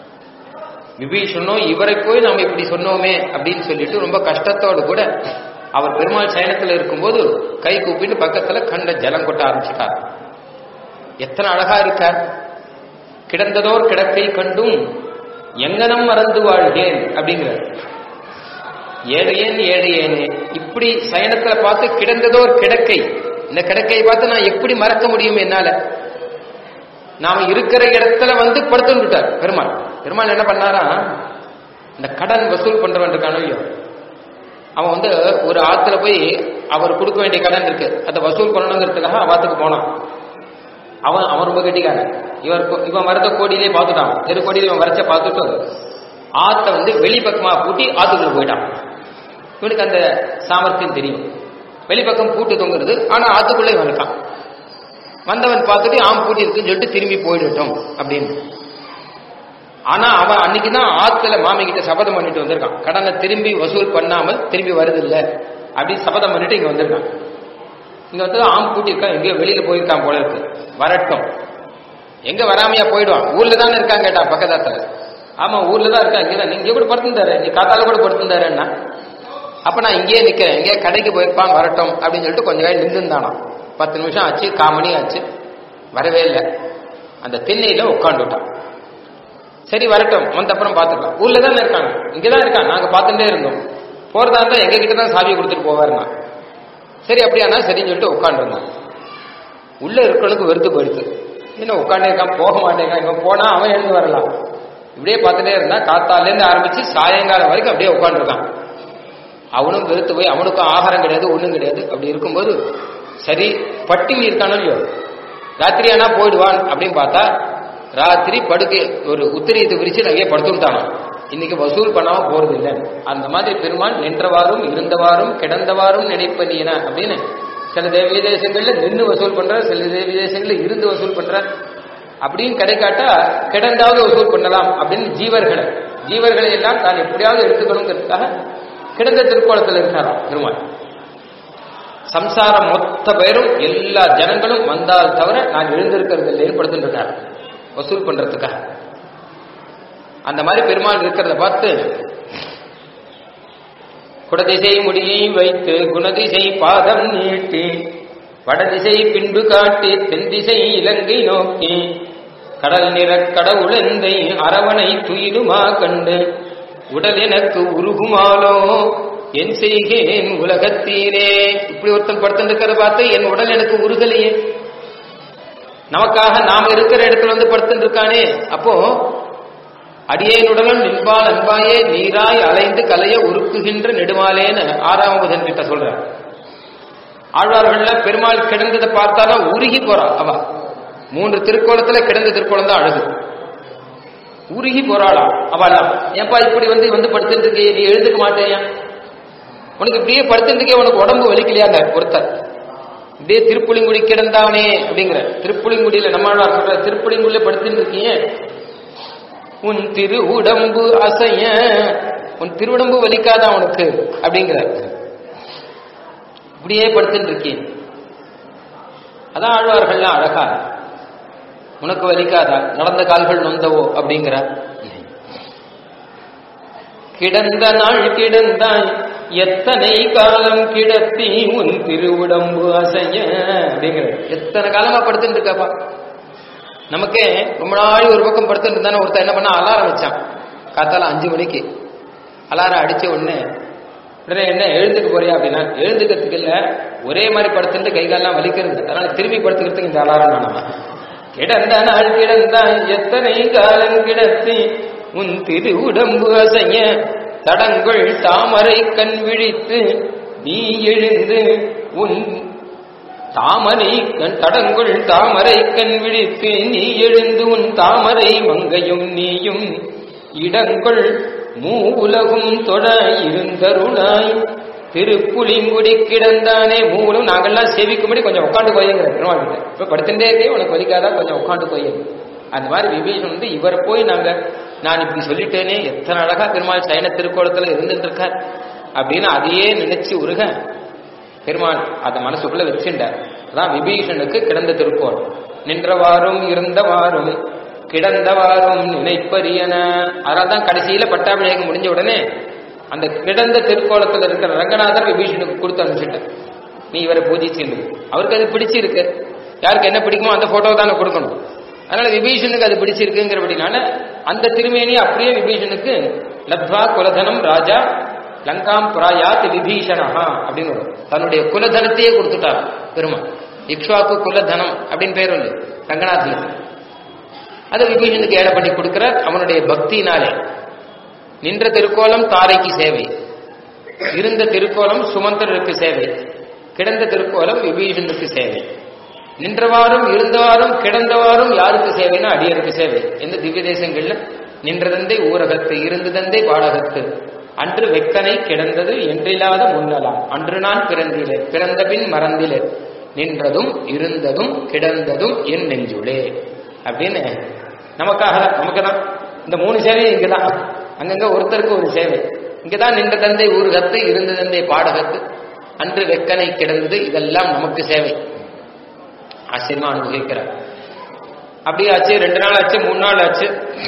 [SPEAKER 1] விபீஷணோ இவரை போய் நாம இப்படி சொன்னோமே அப்படின்னு சொல்லிட்டு ரொம்ப கஷ்டத்தோடு கூட அவர் பெருமாள் சயனத்துல இருக்கும்போது கை கூப்பிட்டு பக்கத்துல கண்ட ஜலம் கொட்ட ஆரம்பிச்சிட்டார் எத்தனை அழகா இருக்கார் கிடந்ததோர் கிடக்கை கண்டும் எங்கனம் மறந்து வாழ்கேன் அப்படிங்கிறார் ஏழையேன் ஏழையேனே இப்படி சயனத்துல பார்த்து கிடந்ததோர் கிடக்கை இந்த கிடக்கையை பார்த்து நான் எப்படி மறக்க முடியும் என்னால நாம இருக்கிற இடத்துல வந்து படுத்துட்டார் பெருமாள் பெருமாள் என்ன பண்ணாரா இந்த கடன் வசூல் பண்றவன் இருக்கானோ இல்லையோ அவன் வந்து ஒரு ஆத்துல போய் அவர் கொடுக்க வேண்டிய கடன் இருக்கு அதை வசூல் பண்ணணுங்கிறதுக்காக அவாத்துக்கு போனான் அவன் அவன் ரொம்ப கெட்டிக்காரன் இவர் கொ- இவன் வரத கோடியிலே பார்த்துட்டான் தெரு கோடியில இவன் வரைச்ச பார்த்துட்டு ஆத்த வந்து வெளிப்பக்கமா பூட்டி ஆத்துக்குள்ள போயிட்டான் இவனுக்கு அந்த சாமர்த்தியம் தெரியும் வெளிப்பக்கம் பூட்டு தொங்குறது ஆனா ஆத்துக்குள்ள இவன் இருக்கான் வந்தவன் பார்த்துட்டு ஆம் பூட்டி இருக்குன்னு சொல்லிட்டு திரும்பி போயிடட்டும் அப்படின்னு ஆனா அவன் அன்னைக்கு தான் ஆத்துல மாமி கிட்ட சபதம் பண்ணிட்டு வந்திருக்கான் கடனை திரும்பி வசூல் பண்ணாமல் திரும்பி வருது இல்ல அப்படின்னு சபதம் பண்ணிட்டு இங்க வந்திருக்கான் இங்க வந்து ஆம் கூட்டியிருக்கான் எங்கேயோ வெளியில போயிருக்கான் போல இருக்கு வரட்டும் எங்க வராமையா போயிடுவான் ஊர்ல தானே இருக்கான் கேட்டா பக்கத்தாத்துல ஆமா ஊர்ல தான் இருக்கான் இங்கதான் நீங்க கூட படுத்துந்தாரு நீ காத்தால கூட படுத்துந்தாருன்னா அப்ப நான் இங்கேயே நிக்கிறேன் எங்கேயே கடைக்கு போயிருப்பான் வரட்டும் அப்படின்னு சொல்லிட்டு கொஞ்ச நேரம் நின்றுந்தானா பத்து நிமிஷம் ஆச்சு கால் மணி ஆச்சு வரவே இல்லை அந்த திண்ணையில உட்காந்துட்டான் சரி வரட்டும் வந்த அப்புறம் பார்த்துக்கலாம் ஊர்ல தானே இருக்காங்க இங்கதான் இருக்கான் நாங்க பார்த்துட்டே இருந்தோம் போறதா இருந்தா எங்க கிட்ட தான் சாவியை கொடுத்துட்டு போவாருன்னா சரி அப்படியானா சரின்னு சொல்லிட்டு உட்காந்துருந்தான் உள்ள இருக்கிறவனுக்கு வெறுத்து போயிடுது என்ன உட்காண்டே இருக்கான் போக மாட்டேங்கான் இவன் போனா அவன் எழுந்து வரலாம் இப்படியே பார்த்துட்டே இருந்தா காத்தால இருந்து ஆரம்பிச்சு சாயங்காலம் வரைக்கும் அப்படியே உட்காந்துருக்கான் அவனும் வெறுத்து போய் அவனுக்கும் ஆகாரம் கிடையாது ஒண்ணும் கிடையாது அப்படி இருக்கும்போது சரி பட்டினி இருக்கானோ இல்லையோ ராத்திரி ஆனா போயிடுவான் அப்படின்னு பார்த்தா ராத்திரி படுக்கை ஒரு உத்திரியத்தை விரிச்சு நிறைய படுத்துட்டான் இன்னைக்கு வசூல் பண்ணாம போறது இல்லை அந்த மாதிரி பெருமாள் நின்றவாறும் இருந்தவாறும் கிடந்தவாறும் நினைப்பனியன அப்படின்னு சில தேவி தேசங்கள்ல நின்று வசூல் பண்ற சில தேவி தேசங்கள்ல இருந்து வசூல் பண்ற அப்படின்னு கிடைக்காட்டா கிடந்தாவது வசூல் பண்ணலாம் அப்படின்னு ஜீவர்களை ஜீவர்களை எல்லாம் தான் எப்படியாவது எடுத்துக்கணுங்கிறதுக்காக கிடந்த திருக்கோலத்தில் இருக்காராம் பெருமாள் சம்சாரம் மொத்த பேரும் எல்லா ஜனங்களும் வந்தால் தவிர நான் எழுந்திருக்கிறது இல்லைன்னு படுத்துட்டு இருக்கார் வசூல் பண்றதுக்காக அந்த மாதிரி பெருமாள் இருக்கிறத பார்த்து குடதிசை முடியை வைத்து குணதிசை பாதம் நீட்டி வடதிசை பின்பு காட்டி தென்திசை இலங்கை நோக்கி கடல் நிற கடவுளெந்தை அரவணை துயிலுமா கண்டு உடல் எனக்கு உருகுமாலோ என் செய்கேன் உலகத்தீரே இப்படி ஒருத்தன் படுத்துட்டு பார்த்து என் உடல் எனக்கு உருகலையே நமக்காக நாம இருக்கிற இடத்துல வந்து படுத்துட்டு இருக்கானே அப்போ அடியேனுடலும் நின்பால் அன்பாயே நீராய் அலைந்து கலைய உருக்குகின்ற நெடுமாலேன்னு ஆறாம் புதன் கிட்ட சொல்ற ஆழ்வார்கள்ல பெருமாள் கிடந்ததை பார்த்தாதான் உருகி போறா அவ மூன்று திருக்கோலத்துல கிடந்த திருக்கோலம் தான் அழகு உருகி போறாளா அவெல்லாம் ஏன்பா இப்படி வந்து வந்து படுத்துட்டு இருக்கே நீ எழுந்துக்க மாட்டேயா உனக்கு இப்படியே படுத்துட்டு இருக்கே உனக்கு உடம்பு வலிக்கலையாங்க ஒருத்தர் இதே திருப்புளிங்குடி கிடந்தானே அப்படிங்கிற திருப்புளிங்குடியில நம்மளால் சொல்ற திருப்புளிங்குடியில படுத்துட்டு இருக்கீங்க உன் திரு உடம்பு அசைய உன் திருவுடம்பு வலிக்காதா உனக்கு அப்படிங்கிற இப்படியே படுத்துட்டு இருக்கேன் அதான் ஆழ்வார்கள்லாம் அழகா உனக்கு வலிக்காதா நடந்த கால்கள் நொந்தவோ அப்படிங்கிற கிடந்த நாள் கிடந்தாய் எத்தனை காலம் கிடத்தி உன் திருவுடம்பு அசைய அப்படிங்கிற எத்தனை காலமா படுத்துட்டு இருக்காப்பா நமக்கே ரொம்ப நாள் ஒரு பக்கம் படுத்துட்டு இருந்தானே ஒருத்தர் என்ன பண்ணா அலாரம் வச்சான் காத்தால அஞ்சு மணிக்கு அலாரம் அடிச்ச உடனே உடனே என்ன எழுந்துக்க போறியா அப்படின்னா எழுந்துக்கிறதுக்கு இல்ல ஒரே மாதிரி படுத்துட்டு கை காலெல்லாம் வலிக்கிறது அதனால திரும்பி படுத்துக்கிறதுக்கு இந்த அலாரம் நானமா கிடந்த நாள் கிடந்தான் எத்தனை காலம் கிடத்தி உன் திரு உடம்பு அசைய தடங்கள் தாமரை கண் விழித்து நீ எழுந்து உன் தாமரை கண் தடங்குள் தாமரை கண் விழித்து நீ எழுந்து உன் தாமரை மங்கையும் நீயும் இடங்கள் மூ உலகும் தொட இருந்தருளாய் திருப்புலிங்குடி கிடந்தானே மூணும் நாங்கெல்லாம் சேவிக்கும்படி கொஞ்சம் உட்காந்து போயுங்க பெருமாள்கிட்ட இப்ப படுத்துட்டே இருக்கே உனக்கு வலிக்காதா கொஞ்சம் உட்காந்து போயுங்க அந்த மாதிரி விபீஷன் வந்து இவர் போய் நாங்க நான் இப்படி சொல்லிட்டேனே எத்தனை அழகா பெருமாள் சைன திருக்கோலத்துல இருந்துட்டு இருக்கார் அப்படின்னு அதையே நினைச்சு உருக பெருமாள் அதை மனசுக்குள்ள வச்சுட்டார் அதான் விபீஷனுக்கு கிடந்த திருக்கோள் நின்றவாறும் இருந்தவாறும் கிடந்தவாறும் நினைப்பரியன அதனால்தான் கடைசியில பட்டாபிஷேகம் முடிஞ்ச உடனே அந்த கிடந்த திருக்கோலத்தில் இருக்கிற ரங்கநாதர் விபீஷனுக்கு கொடுத்து அனுப்பிச்சிட்டார் நீ இவரை பூஜிச்சு அவருக்கு அது பிடிச்சிருக்கு யாருக்கு என்ன பிடிக்குமோ அந்த போட்டோ தானே கொடுக்கணும் அதனால விபீஷனுக்கு அது பிடிச்சிருக்குங்கிறபடினால அந்த திருமேனி அப்படியே விபீஷனுக்கு லத்வா குலதனம் ராஜா லங்காம் புராயாத் விபீஷணஹா அப்படின்னு வரும் தன்னுடைய குலதனத்தையே கொடுத்துட்டார் பெருமாள் இக்ஷ்வாக்கு குலதனம் அப்படின்னு பேர் உண்டு ரங்கநாதனுக்கு அதை விபீஷனுக்கு ஏழை பண்ணி கொடுக்கிறார் அவனுடைய பக்தியினாலே நின்ற திருக்கோலம் தாரைக்கு சேவை இருந்த திருக்கோலம் சுமந்தருக்கு சேவை கிடந்த திருக்கோலம் விபீஷனுக்கு சேவை நின்றவாறும் இருந்தவாறும் கிடந்தவாறும் யாருக்கு சேவைன்னா அடியருக்கு சேவை எந்த திவ்ய தேசங்கள்ல நின்றதந்தை ஊரகத்து இருந்ததந்தை பாடகத்து அன்று வெக்கனை கிடந்தது என்றில்லாத முன்னலாம் அன்று நான் பிறந்திலே பிறந்த பின் மறந்திலே நின்றதும் இருந்ததும் கிடந்ததும் என் நெஞ்சுளே அப்படின்னு நமக்காக நமக்கு தான் இந்த மூணு சேவையும் இங்கதான் அங்கங்க ஒருத்தருக்கு ஒரு சேவை இங்கதான் நின்ற தந்தை ஊருகத்து இருந்த தந்தை பாடகத்து அன்று வெக்கனை கிடந்தது இதெல்லாம் நமக்கு சேவை ஆச்சரியமா அனுபவிக்கிறார் அப்படியே ஆச்சு ரெண்டு நாள் ஆச்சு மூணு நாள் ஆச்சு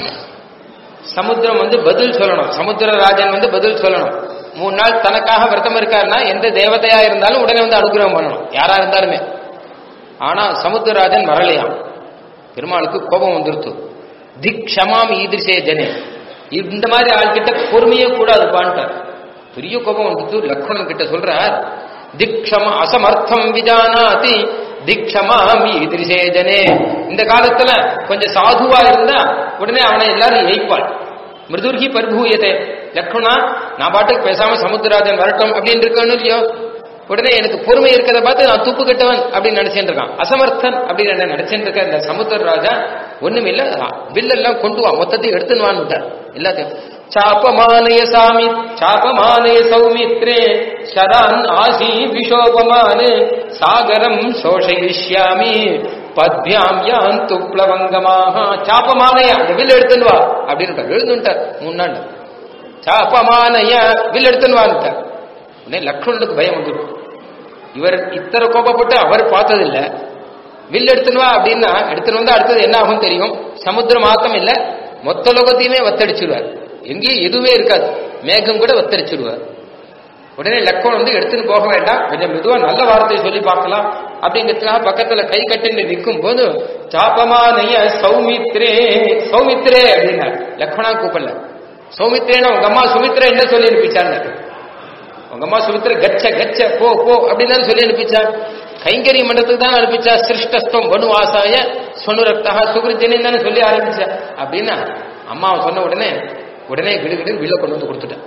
[SPEAKER 1] சமுத்திரம் வந்து பதில் சொல்லணும் சமுத்திரராஜன் வந்து பதில் சொல்லணும் மூணு நாள் தனக்காக விரதம் இருக்காருன்னா எந்த தேவதையா இருந்தாலும் உடனே வந்து அனுகிரகம் பண்ணணும் யாரா இருந்தாலுமே ஆனா சமுத்திரராஜன் வரலையாம் பெருமாளுக்கு கோபம் வந்துருத்து திக் க்ஷமாம் ஈதிரிசே ஜனே இந்த மாதிரி ஆள்கிட்ட பொறுமையே கூடாது பான்ட்டார் பெரிய கோபம் வந்துட்டு லக்ஷ்மணன் கிட்ட சொல்றார் திக்ஷம அசமர்த்தம் விஜானாதி திக்ஷமாம் ஈதிரிசே ஜனே இந்த காலத்துல கொஞ்சம் சாதுவா இருந்தா உடனே அவனை எல்லாரும் எய்ப்பாள் மிருதுர்கி பரிபூயத்தை லக்ஷ்மணா நான் பாட்டுக்கு பேசாம சமுத்திரராஜன் வரட்டும் அப்படின்னு இருக்கணும் இல்லையோ உடனே எனக்கு பொறுமை இருக்கிறத பார்த்து நான் துப்பு கட்டவன் அப்படின்னு நினைச்சிட்டு இருக்கான் அசமர்த்தன் அப்படின்னு என்ன நினைச்சிட்டு இருக்க இந்த சமுத்திர ராஜா ஒண்ணும் இல்ல வில்லெல்லாம் கொண்டு வா மொத்தத்தையும் எடுத்துன்னு வான்னுட்டார் எல்லாத்தையும் சாபமானய சாமி சாபமானய சௌமித்ரே சரான் ஆசி விஷோபமானு சாகரம் சோஷயிஷ்யாமி பத்யாம் யான் துப்ளவங்கமாக சாப்பமானய அந்த வில் எடுத்துன்னு வா அப்படின்னு எழுந்துட்டார் மூணு நாள் சாப்பமானய வில் எடுத்துன்னு வந்துட்டார் உடனே லக்ஷ்மணனுக்கு பயம் வந்துடும் இவர் இத்தனை கோபப்பட்டு அவர் பார்த்ததில்ல வில் எடுத்துன்னு வா அப்படின்னா எடுத்துன்னு வந்தா அடுத்தது என்ன ஆகும் தெரியும் சமுத்திரம் மாத்தம் இல்ல மொத்த லோகத்தையுமே வத்தடிச்சிடுவார் எங்கேயும் எதுவுமே இருக்காது மேகம் கூட வத்தடிச்சிடுவார் உடனே லக்ஷ்மணன் வந்து எடுத்துன்னு போக வேண்டாம் கொஞ்சம் மெதுவா நல்ல வார்த்தையை சொல்லி பார்க்கலாம் அப்படிங்கிறதுக்காக பக்கத்துல கை கட்டின்னு நிற்கும் போது சாப்பமானைய சௌமித்ரே சௌமித்ரே அப்படின்னார் லக்ஷ்மணா கூப்பிடல சௌமித்ரேன்னு உங்க அம்மா சுமித்ரா என்ன சொல்லி அனுப்பிச்சாங்க உங்க அம்மா சுமித்ர கச்ச கச்ச போ போ அப்படின்னு சொல்லி அனுப்பிச்சா கைங்கரிய மண்டலத்துக்கு தான் அனுப்பிச்சா சிருஷ்டஸ்தம் வனுவாசாய சொனுரக்தா சுகிருஜனி தானே சொல்லி ஆரம்பிச்சா அப்படின்னா அம்மாவை சொன்ன உடனே உடனே விடுகிடு வில்ல கொண்டு வந்து கொடுத்துட்டேன்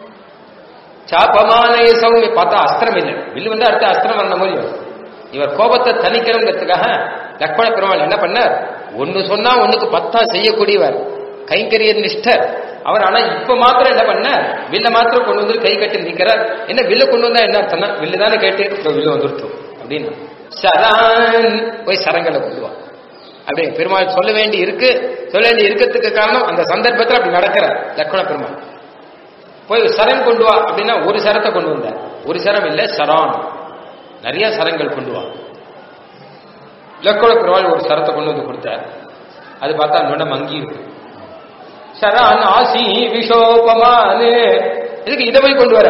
[SPEAKER 1] சாப்பமானய சௌமி பார்த்தா அஸ்திரம் இல்லை வில்லு வந்து அடுத்த அஸ்திரம் வரணும் முடியும் இவர் கோபத்தை தணிக்கணுங்கிறதுக்காக லக்ஷ்மண பெருமாள் என்ன பண்ணார் ஒன்னு சொன்னா ஒண்ணுக்கு பத்தா செய்யக்கூடியவர் கைங்கரிய நிஷ்டர் அவர் ஆனா இப்ப மாத்திரம் என்ன பண்ண வில்ல மாத்திரம் கொண்டு வந்து கை கட்டி நிக்கிறார் என்ன வில்ல கொண்டு வந்தா என்ன அர்த்தம்னா வில்லு தானே கேட்டு இதோ வில்லு வந்துருத்தோம் அப்படின்னு சரான் போய் சரங்களை கொள்ளுவான் அப்படி பெருமாள் சொல்ல வேண்டி இருக்கு சொல்ல வேண்டி இருக்கிறதுக்கு காரணம் அந்த சந்தர்ப்பத்தில் அப்படி நடக்கிறார் லக்ஷ்மண பெருமாள் போய் சரம் கொண்டு வா அப்படின்னா ஒரு சரத்தை கொண்டு வந்தார் ஒரு சரம் இல்ல சரான் நிறைய சரங்கள் கொண்டு வா லக்ஷ்மண பெருமாள் ஒரு சரத்தை கொண்டு வந்து கொடுத்தார் அது பார்த்தா நுணம் மங்கி இருக்கு சரான் ஆசி விஷோபமானு இதுக்கு இதை போய் கொண்டு வர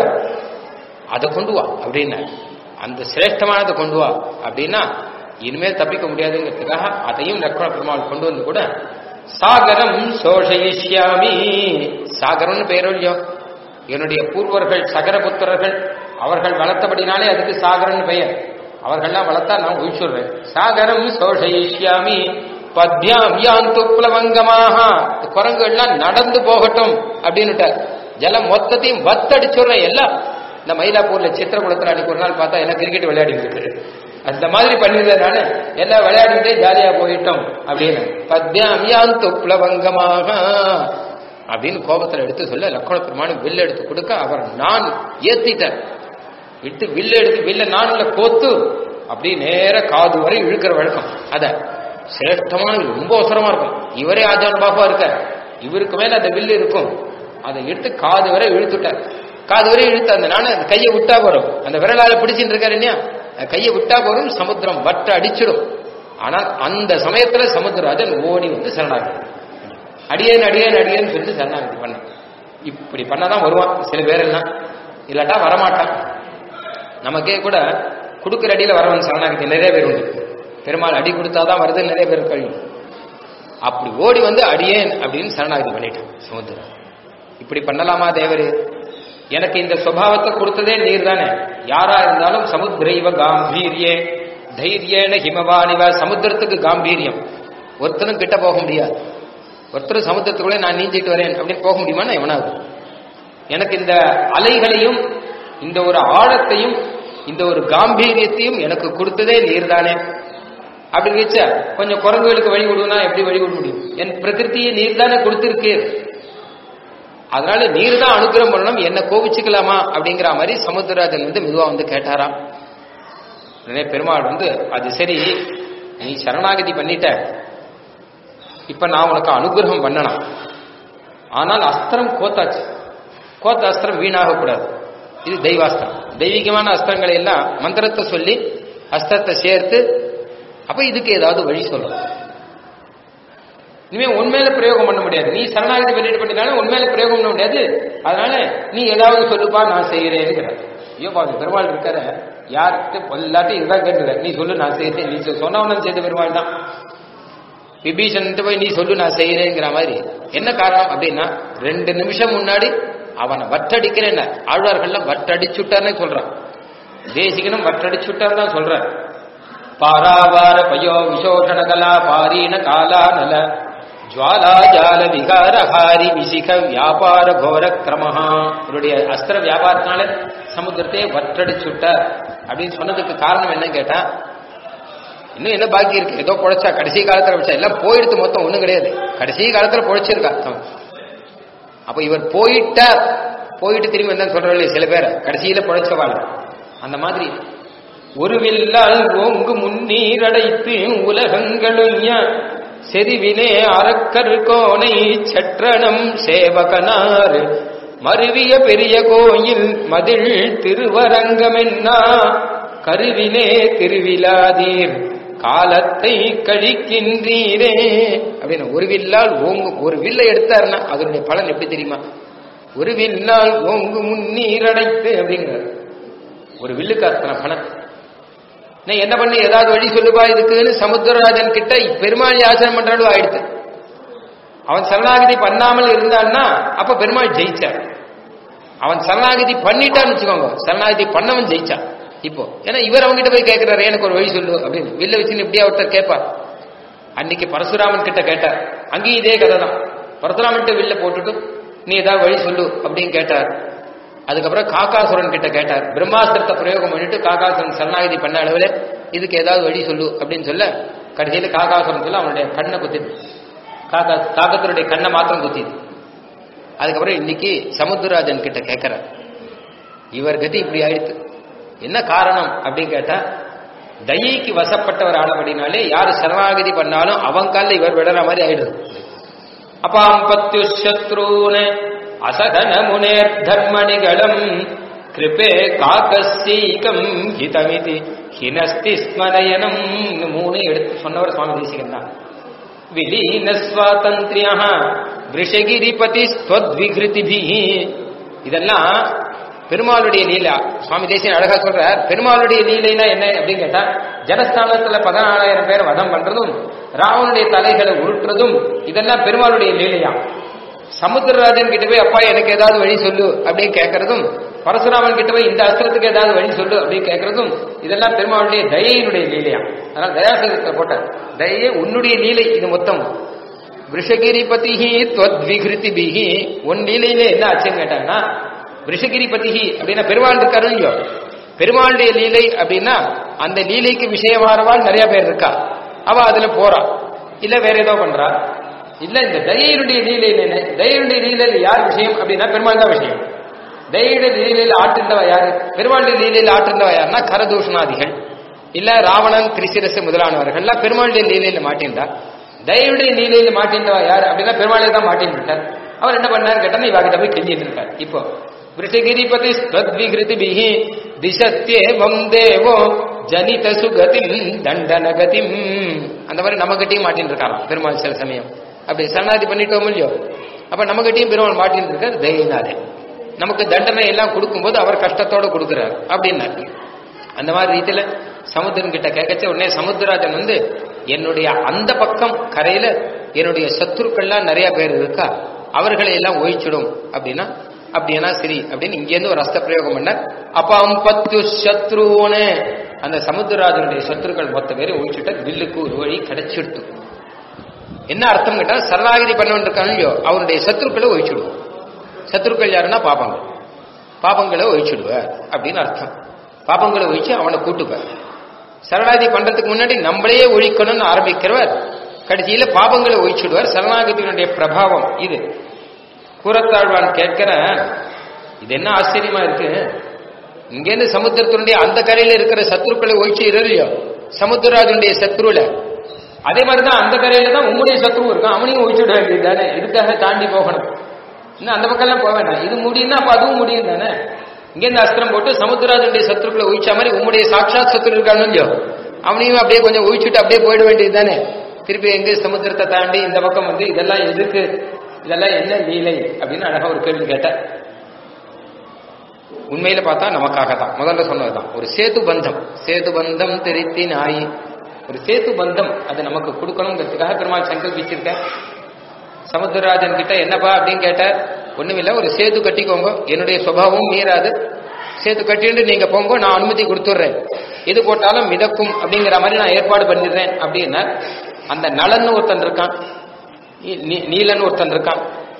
[SPEAKER 1] அதை கொண்டு வா அப்படின்னா அந்த சிரேஷ்டமானதை கொண்டு வா அப்படின்னா இனிமேல் தப்பிக்க முடியாதுங்கிறதுக்காக அதையும் லக்ஷ்மண பெருமாள் கொண்டு வந்து கூட சாகரம் சோஷயிஷ்யாமி சாகரம்னு பெயரோ இல்லையோ என்னுடைய பூர்வர்கள் சகரபுத்திரர்கள் அவர்கள் வளர்த்தபடினாலே அதுக்கு சாகரன் பெயர் அவர்கள்லாம் வளர்த்தா நான் உயிச்சுடுறேன் சாகரம் சோஷயிஷ்யாமி பத்யாம் யாந்து புலவங்கமாக குரங்குகள்லாம் நடந்து போகட்டும் அப்படின்னுட்டார் ஜலம் மொத்தத்தையும் வத்தடிச்சுடுறேன் எல்லாம் இந்த மயிலாப்பூர்ல சித்திரகுளத்துல அன்னைக்கு ஒரு நாள் பார்த்தா எல்லாம் கிரிக்கெட் விளையாடிட்டு இருக்கு அந்த மாதிரி பண்ணிருந்தேன் நானு எல்லாம் விளையாடிட்டே ஜாலியா போயிட்டோம் அப்படின்னு பத்யாம் யாந்து புலவங்கமாக அப்படின்னு கோபத்துல எடுத்து சொல்ல லக்ஷ்மண பெருமானும் வில்ல எடுத்து கொடுக்க அவர் நான் ஏத்திட்டேன் விட்டு வில்ல எடுத்து வில்ல நான்ல கோத்து அப்படி நேர காது வரை இழுக்கிற வழக்கம் அத சிரேஷ்டமான ரொம்ப அவசரமா இருக்கும் இவரே ஆஜான் பாபா இருக்க இவருக்கு மேல அந்த வில்லு இருக்கும் அதை எடுத்து காது வரை இழுத்துட்டார் காது வரை இழுத்து அந்த நானே அந்த கையை விட்டா போறோம் அந்த விரலால பிடிச்சிட்டு இருக்காரு இல்லையா அந்த கையை விட்டா போறோம் சமுத்திரம் வட்ட அடிச்சிடும் ஆனால் அந்த சமயத்துல சமுத்திரராஜன் ஓடி வந்து சரணாகி அடியேன் அடியேன் அடியேன்னு சொல்லிட்டு சரணாகதி பண்ண இப்படி பண்ணாதான் வருவான் சில பேர் எல்லாம் இல்லாட்டா வரமாட்டான் நமக்கே கூட கொடுக்குற அடியில வரவன் சரணாகதி நிறைய பேர் உண்டு பெருமாள் அடி கொடுத்தாதான் வருது நிறைய பேர் கழியும் அப்படி ஓடி வந்து அடியேன் அப்படின்னு சரணாகதி பண்ணிட்டான் சமுத்திரம் இப்படி பண்ணலாமா தேவரு எனக்கு இந்த சுபாவத்தை கொடுத்ததே நீர் தானே யாரா இருந்தாலும் சமுத்திரைவ காம்பீரியே தைரியேன ஹிமவானிவ சமுத்திரத்துக்கு காம்பீரியம் ஒருத்தரும் கிட்ட போக முடியாது ஒருத்தரும் சமுத்திரத்துக்குள்ளே நான் நீஞ்சிட்டு வரேன் அப்படின்னு போக முடியுமா எவனாவது எனக்கு இந்த அலைகளையும் இந்த ஒரு ஆழத்தையும் இந்த ஒரு காம்பீரியத்தையும் எனக்கு கொடுத்ததே நீர் தானே அப்படி வச்ச கொஞ்சம் குரங்குகளுக்கு வழி விடுவனா எப்படி வழி விட முடியும் என் பிரகிருத்தியை நீர் தானே கொடுத்திருக்கு அதனால நீர் தான் அனுகிரகம் பண்ணணும் என்ன கோபிச்சுக்கலாமா அப்படிங்கிற மாதிரி சமுத்திரராஜன் வந்து மெதுவா வந்து கேட்டாராம் உடனே பெருமாள் வந்து அது சரி நீ சரணாகதி பண்ணிட்ட இப்ப நான் உனக்கு அனுகிரகம் பண்ணணும் ஆனால் அஸ்திரம் கோத்தாச்சு கோத்த அஸ்திரம் வீணாக கூடாது இது தெய்வாஸ்திரம் தெய்வீகமான அஸ்திரங்களை எல்லாம் மந்திரத்தை சொல்லி அஸ்திரத்தை சேர்த்து அப்ப இதுக்கு ஏதாவது வழி சொல்லணும் இனிமே உண்மையில பிரயோகம் பண்ண முடியாது நீ சரணாகதி பண்ணிட்டு பண்ணினாலும் உண்மையில பிரயோகம் பண்ண முடியாது அதனால நீ ஏதாவது சொல்லுப்பா நான் செய்யறேங்கிற ஐயோ பாவி பெருமாள் இருக்கார யார்கிட்ட எல்லாத்தையும் இதுதான் கேட்டுற நீ சொல்லு நான் செய்யறேன் நீ சொன்னவனும் செய்த பெருமாள் தான் விபீஷன் போய் நீ சொல்லு நான் செய்யறேங்கிற மாதிரி என்ன காரணம் அப்படின்னா ரெண்டு நிமிஷம் முன்னாடி அவனை வட்டடிக்கிறேன் ஆழ்வார்கள்லாம் வட்டடிச்சுட்டார்னே சொல்றான் தேசிகனும் வட்டடிச்சுட்டார் தான் சொல்ற பாராவார பயோ விசோஷண கலா பாரீன காலா நல ஜுவாலா ஜால விகார ஹாரி விசிக வியாபார கோர கிரமஹா இவருடைய அஸ்திர வியாபாரத்தினால சமுத்திரத்தையே வற்றடிச்சுட்டார் அப்படின்னு சொன்னதுக்கு காரணம் என்ன கேட்டா இன்னும் என்ன பாக்கி இருக்கு ஏதோ பொழைச்சா கடைசி காலத்துல வச்சா எல்லாம் போயிடுத்து மொத்தம் ஒண்ணும் கிடையாது கடைசி காலத்துல பொழைச்சிருக்கா அவன். அப்ப இவர் போயிட்டார் போயிட்டு திரும்பி வந்தா சொல்றோம் சில பேரை கடைசியில பொழைச்சவாள் அந்த மாதிரி ஒரு வில்லால் ஓங்கு முன்னீரடைத்து உலகங்களும் செறிவினே அறக்கரு கோணை சற்றணம் சேவகனார் மருவிய பெரிய கோயில் மதில் திருவரங்கமென்னா கருவிலே திருவிழாதீர் காலத்தை கழிக்கின்றீரே அப்படின்னு ஒரு வில்லால் ஓங்கும் ஒரு வில்லை எடுத்தாருன்னா அதனுடைய பலன் எப்படி தெரியுமா ஒரு வில்லால் ஓங்கு முன்னீரடைத்து அப்படிங்கிறார் ஒரு வில்லுக்கு அத்தனை பலன் நீ என்ன பண்ணி ஏதாவது வழி சொல்லுவா இதுக்குன்னு சமுத்திரராஜன் கிட்ட பெருமாள் யாசனம் பண்றாலும் ஆயிடுத்து அவன் சரணாகதி பண்ணாமல் இருந்தான்னா அப்ப பெருமாள் ஜெயிச்சார் அவன் சரணாகதி பண்ணிட்டான்னு வச்சுக்கோங்க சரணாகதி பண்ணவன் ஜெயிச்சான் இப்போ ஏன்னா இவர் அவங்ககிட்ட போய் கேட்கிறாரு எனக்கு ஒரு வழி சொல்லு அப்படின்னு வில்ல வச்சுன்னு இப்படியா ஒருத்தர் கேட்பார் அன்னைக்கு பரசுராமன் கிட்ட கேட்டார் அங்கேயும் இதே கதை தான் பரசுராமன் வில்ல போட்டுட்டு நீ ஏதாவது வழி சொல்லு அப்படின்னு கேட்டார் அதுக்கப்புறம் காக்காசுரன் கிட்ட கேட்டார் பிரம்மாஸ்திரத்தை பிரயோகம் பண்ணிட்டு காக்காசுரன் சரணாகதி பண்ண அளவில் இதுக்கு ஏதாவது வழி சொல்லு அப்படின்னு சொல்ல கடைசியில் காக்காசுரன் சொல்ல அவனுடைய கண்ணை குத்திது காக்கா காக்கத்தினுடைய கண்ணை மாத்திரம் குத்திது அதுக்கப்புறம் இன்னைக்கு சமுத்திரராஜன் கிட்ட கேட்கிறார் இவர் கதி இப்படி ஆயிடுத்து என்ன காரணம் அப்படின்னு கேட்டா தயைக்கு வசப்பட்டவர் ஆனபடினாலே யாரு சரணாகதி பண்ணாலும் அவன் காலில் இவர் விடுற மாதிரி ஆயிடுது அப்பாம் பத்து சத்ரூன அசகன முனேர் தர்மணிகளம் கிருபே காக்கசீகம் ஹிதமிதி ஹினஸ்தி ஸ்மரயனம் மூணு எடுத்து சொன்னவர் சுவாமி தேசிகன் தான் விலீன சுவாதந்திரியா விஷகிரிபதி ஸ்வத்விகிருதிபி இதெல்லாம் பெருமாளுடைய லீலா சுவாமி தேசியன் அழகா சொல்றார் பெருமாளுடைய லீலைனா என்ன அப்படின்னு கேட்டா ஜனஸ்தானத்துல பதினாலாயிரம் பேர் வதம் பண்றதும் ராவனுடைய தலைகளை உருட்டுறதும் இதெல்லாம் பெருமாளுடைய லீலையா சமுத்திரராஜன் கிட்ட போய் அப்பா எனக்கு ஏதாவது வழி சொல்லு அப்படின்னு கேட்கறதும் பரசுராமன் கிட்ட போய் இந்த அஸ்திரத்துக்கு ஏதாவது வழி சொல்லு அப்படின்னு கேட்கறதும் இதெல்லாம் பெருமாளுடைய தயையினுடைய லீலையா அதனால தயாசகத்தை போட்டார் தயையே உன்னுடைய லீலை இது மொத்தம் விஷகிரிபதிஹி துவத்விகிருதிபிஹி உன் லீலையில என்ன ஆச்சுன்னு கேட்டாங்கன்னா விஷகிரிபதிஹி அப்படின்னா பெருமாள் இருக்காரு இல்லையோ பெருமாளுடைய லீலை அப்படின்னா அந்த லீலைக்கு விஷயமானவாள் நிறைய பேர் இருக்கா அவ அதுல போறா இல்ல வேற ஏதோ பண்றா இல்ல இந்த தயையினுடைய லீலையில என்ன தயையுடைய லீலையில யார் விஷயம் அப்படின்னா பெருமாள் தான் விஷயம் தயையுடைய லீலையில ஆற்றுந்தவ யாரு பெருமாளுடைய லீலையில ஆற்றுந்தவ யாருன்னா கரதூஷணாதிகள் இல்ல ராவணன் திரிசிரசு முதலானவர்கள்லாம் பெருமாளுடைய லீலையில மாட்டின்றா தயவுடைய லீலையில மாட்டின்றவா யார் அப்படின்னா பெருமாளை தான் மாட்டின்னு விட்டார் அவர் என்ன பண்ணார் கேட்டா இவாகிட்ட போய் கெஞ்சிட்டு இருக்கார் இப்போ விருஷகிரிபதி ஸ்வத்விகிருதிபிஹி திசத்தேவம் தேவோ ஜனித சுகதிம் தண்டனகதிம் அந்த மாதிரி நம்மகிட்டையும் மாட்டின்னு இருக்காராம் பெருமாள் சில சமயம் அப்படி சரணாதி பண்ணிட்டோம் இல்லையோ அப்ப நம்மகிட்டையும் பெருமாள் மாட்டின்னு இருக்கார் தயினாலே நமக்கு தண்டனை எல்லாம் கொடுக்கும்போது அவர் கஷ்டத்தோட கொடுக்கிறார் அப்படின்னாரு அந்த மாதிரி ரீதியில சமுத்திரன் கிட்ட கேட்கச்ச உடனே சமுத்திரராஜன் வந்து என்னுடைய அந்த பக்கம் கரையில என்னுடைய சத்துருக்கள்லாம் நிறைய பேர் இருக்கா அவர்களை எல்லாம் ஒழிச்சிடும் அப்படின்னா அப்படின்னா சரி அப்படின்னு இங்க இருந்து ஒரு அஸ்த பிரயோகம் பண்ண அப்பாம் பத்து சத்ருன்னு அந்த சமுத்திரராஜனுடைய சத்துருக்கள் மொத்த பேரை ஒழிச்சுட்ட வில்லுக்கு ஒரு வழி கிடைச்சிடுத்து என்ன அர்த்தம் கேட்டா சரணாகிதி பண்ணவன் இருக்கான் இல்லையோ அவனுடைய சத்துருக்களை ஒழிச்சுடுவோம் சத்துருக்கள் யாருன்னா பாபங்கள் பாபங்களை ஒழிச்சுடுவார் அப்படின்னு அர்த்தம் பாபங்களை ஒழிச்சு அவனை கூட்டுப்பார் சரணாகதி பண்றதுக்கு முன்னாடி நம்மளையே ஒழிக்கணும்னு ஆரம்பிக்கிறவர் கடைசியில பாபங்களை ஒழிச்சுடுவார் சரணாகதியினுடைய பிரபாவம் இது கூறத்தாழ்வான் கேட்கிற இது என்ன ஆச்சரியமா இருக்கு இங்கேருந்து சமுத்திரத்தினுடைய அந்த கரையில இருக்கிற சத்துருக்களை ஒழிச்சு இல்லையோ சமுத்திரராஜனுடைய சத்ருல அதே மாதிரிதான் அந்த கரையில தான் உங்களுடைய சத்ரு இருக்கான் அவனையும் ஒழிச்சுட வேண்டியது தானே இதுக்காக தாண்டி போகணும் இன்னும் அந்த பக்கம்லாம் போக வேண்டாம் இது முடியும்னா அப்ப அதுவும் முடியும் தானே இங்கேருந்து அஸ்திரம் போட்டு சமுத்திரராஜனுடைய சத்துருக்களை ஒழிச்ச மாதிரி உங்களுடைய சாட்சாத் சத்துரு இருக்கானு இல்லையோ அவனையும் அப்படியே கொஞ்சம் ஒழிச்சுட்டு அப்படியே போயிட வேண்டியது தானே திருப்பி எங்க சமுத்திரத்தை தாண்டி இந்த பக்கம் வந்து இதெல்லாம் எதுக்கு இதெல்லாம் என்ன லீலை அப்படின்னு அழகா ஒரு கேள்வி கேட்டேன் உண்மையில பார்த்தா நமக்காக தான் முதல்ல சொன்னதுதான் ஒரு சேது பந்தம் சேது பந்தம் திருத்தி நாய் ஒரு சேது பந்தம் அது நமக்கு கொடுக்கணுங்கிறதுக்காக பெருமாள் சங்கல்பிச்சிருக்க சமுத்திரராஜன் கிட்ட என்னப்பா அப்படின்னு கேட்டார் ஒண்ணுமில்ல ஒரு சேது கட்டிக்கோங்க என்னுடைய சுபாவம் மீறாது சேது கட்டிட்டு நீங்க போங்க நான் அனுமதி கொடுத்துட்றேன் எது போட்டாலும் மிதக்கும் அப்படிங்கிற மாதிரி நான் ஏற்பாடு பண்ணிடுறேன் அப்படின்னா அந்த நலன் ஒருத்தன் இருக்கான் நீ- நீலன் ஒருத்தன் இருக்கான்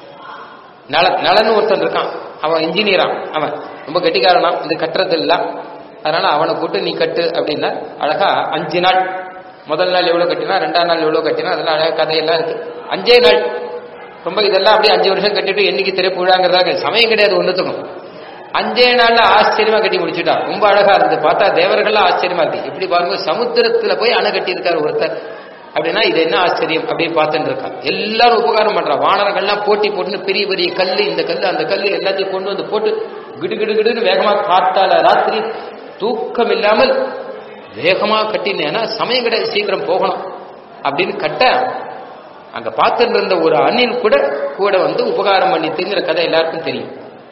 [SPEAKER 1] நல நலன் ஒருத்தன் இருக்கான் அவன் இன்ஜினியரா அவன் ரொம்ப கெட்டிக்காரனா இது கட்டுறது இல்ல அதனால அவனை கூட்டு நீ கட்டு அப்படின்னா அழகா அஞ்சு நாள் முதல் நாள் எவ்வளவு கட்டினா ரெண்டாம் நாள் எவ்வளவு கட்டினா அதெல்லாம் அழகா கதையெல்லாம் இருக்கு அஞ்சே நாள் ரொம்ப இதெல்லாம் அப்படியே அஞ்சு வருஷம் கட்டிட்டு என்னைக்கு திரைப்புழாங்கிறதா சமயம் கிடையாது ஒன்றுத்துக்கும் அஞ்சே நாள்ல ஆச்சரியமா கட்டி முடிச்சுட்டா ரொம்ப அழகா இருந்து பார்த்தா தேவர்கள்லாம் ஆச்சரியமா இருக்கு இப்படி பாருங்க சமுத்திரத்துல போய் அணை கட்டி இருக்காரு ஒருத்தர் அப்படின்னா இது என்ன ஆச்சரியம் அப்படின்னு பார்த்துட்டு இருக்கா எல்லாரும் உபகாரம் பண்றா வானரங்கள்லாம் போட்டி போட்டுன்னு பெரிய பெரிய கல்லு இந்த கல்லு அந்த கல்லு எல்லாத்தையும் கொண்டு வந்து போட்டு கிடு கிடு கிடுன்னு வேகமா காத்தால ராத்திரி தூக்கம் இல்லாமல் வேகமா கட்டினேன்னா சமயம் கிடையாது சீக்கிரம் போகணும் அப்படின்னு கட்ட அங்க பார்த்துட்டு இருந்த ஒரு அணில் கூட கூட வந்து உபகாரம் பண்ணிட்டுங்கிற கதை எல்லாருக்கும் தெரியும்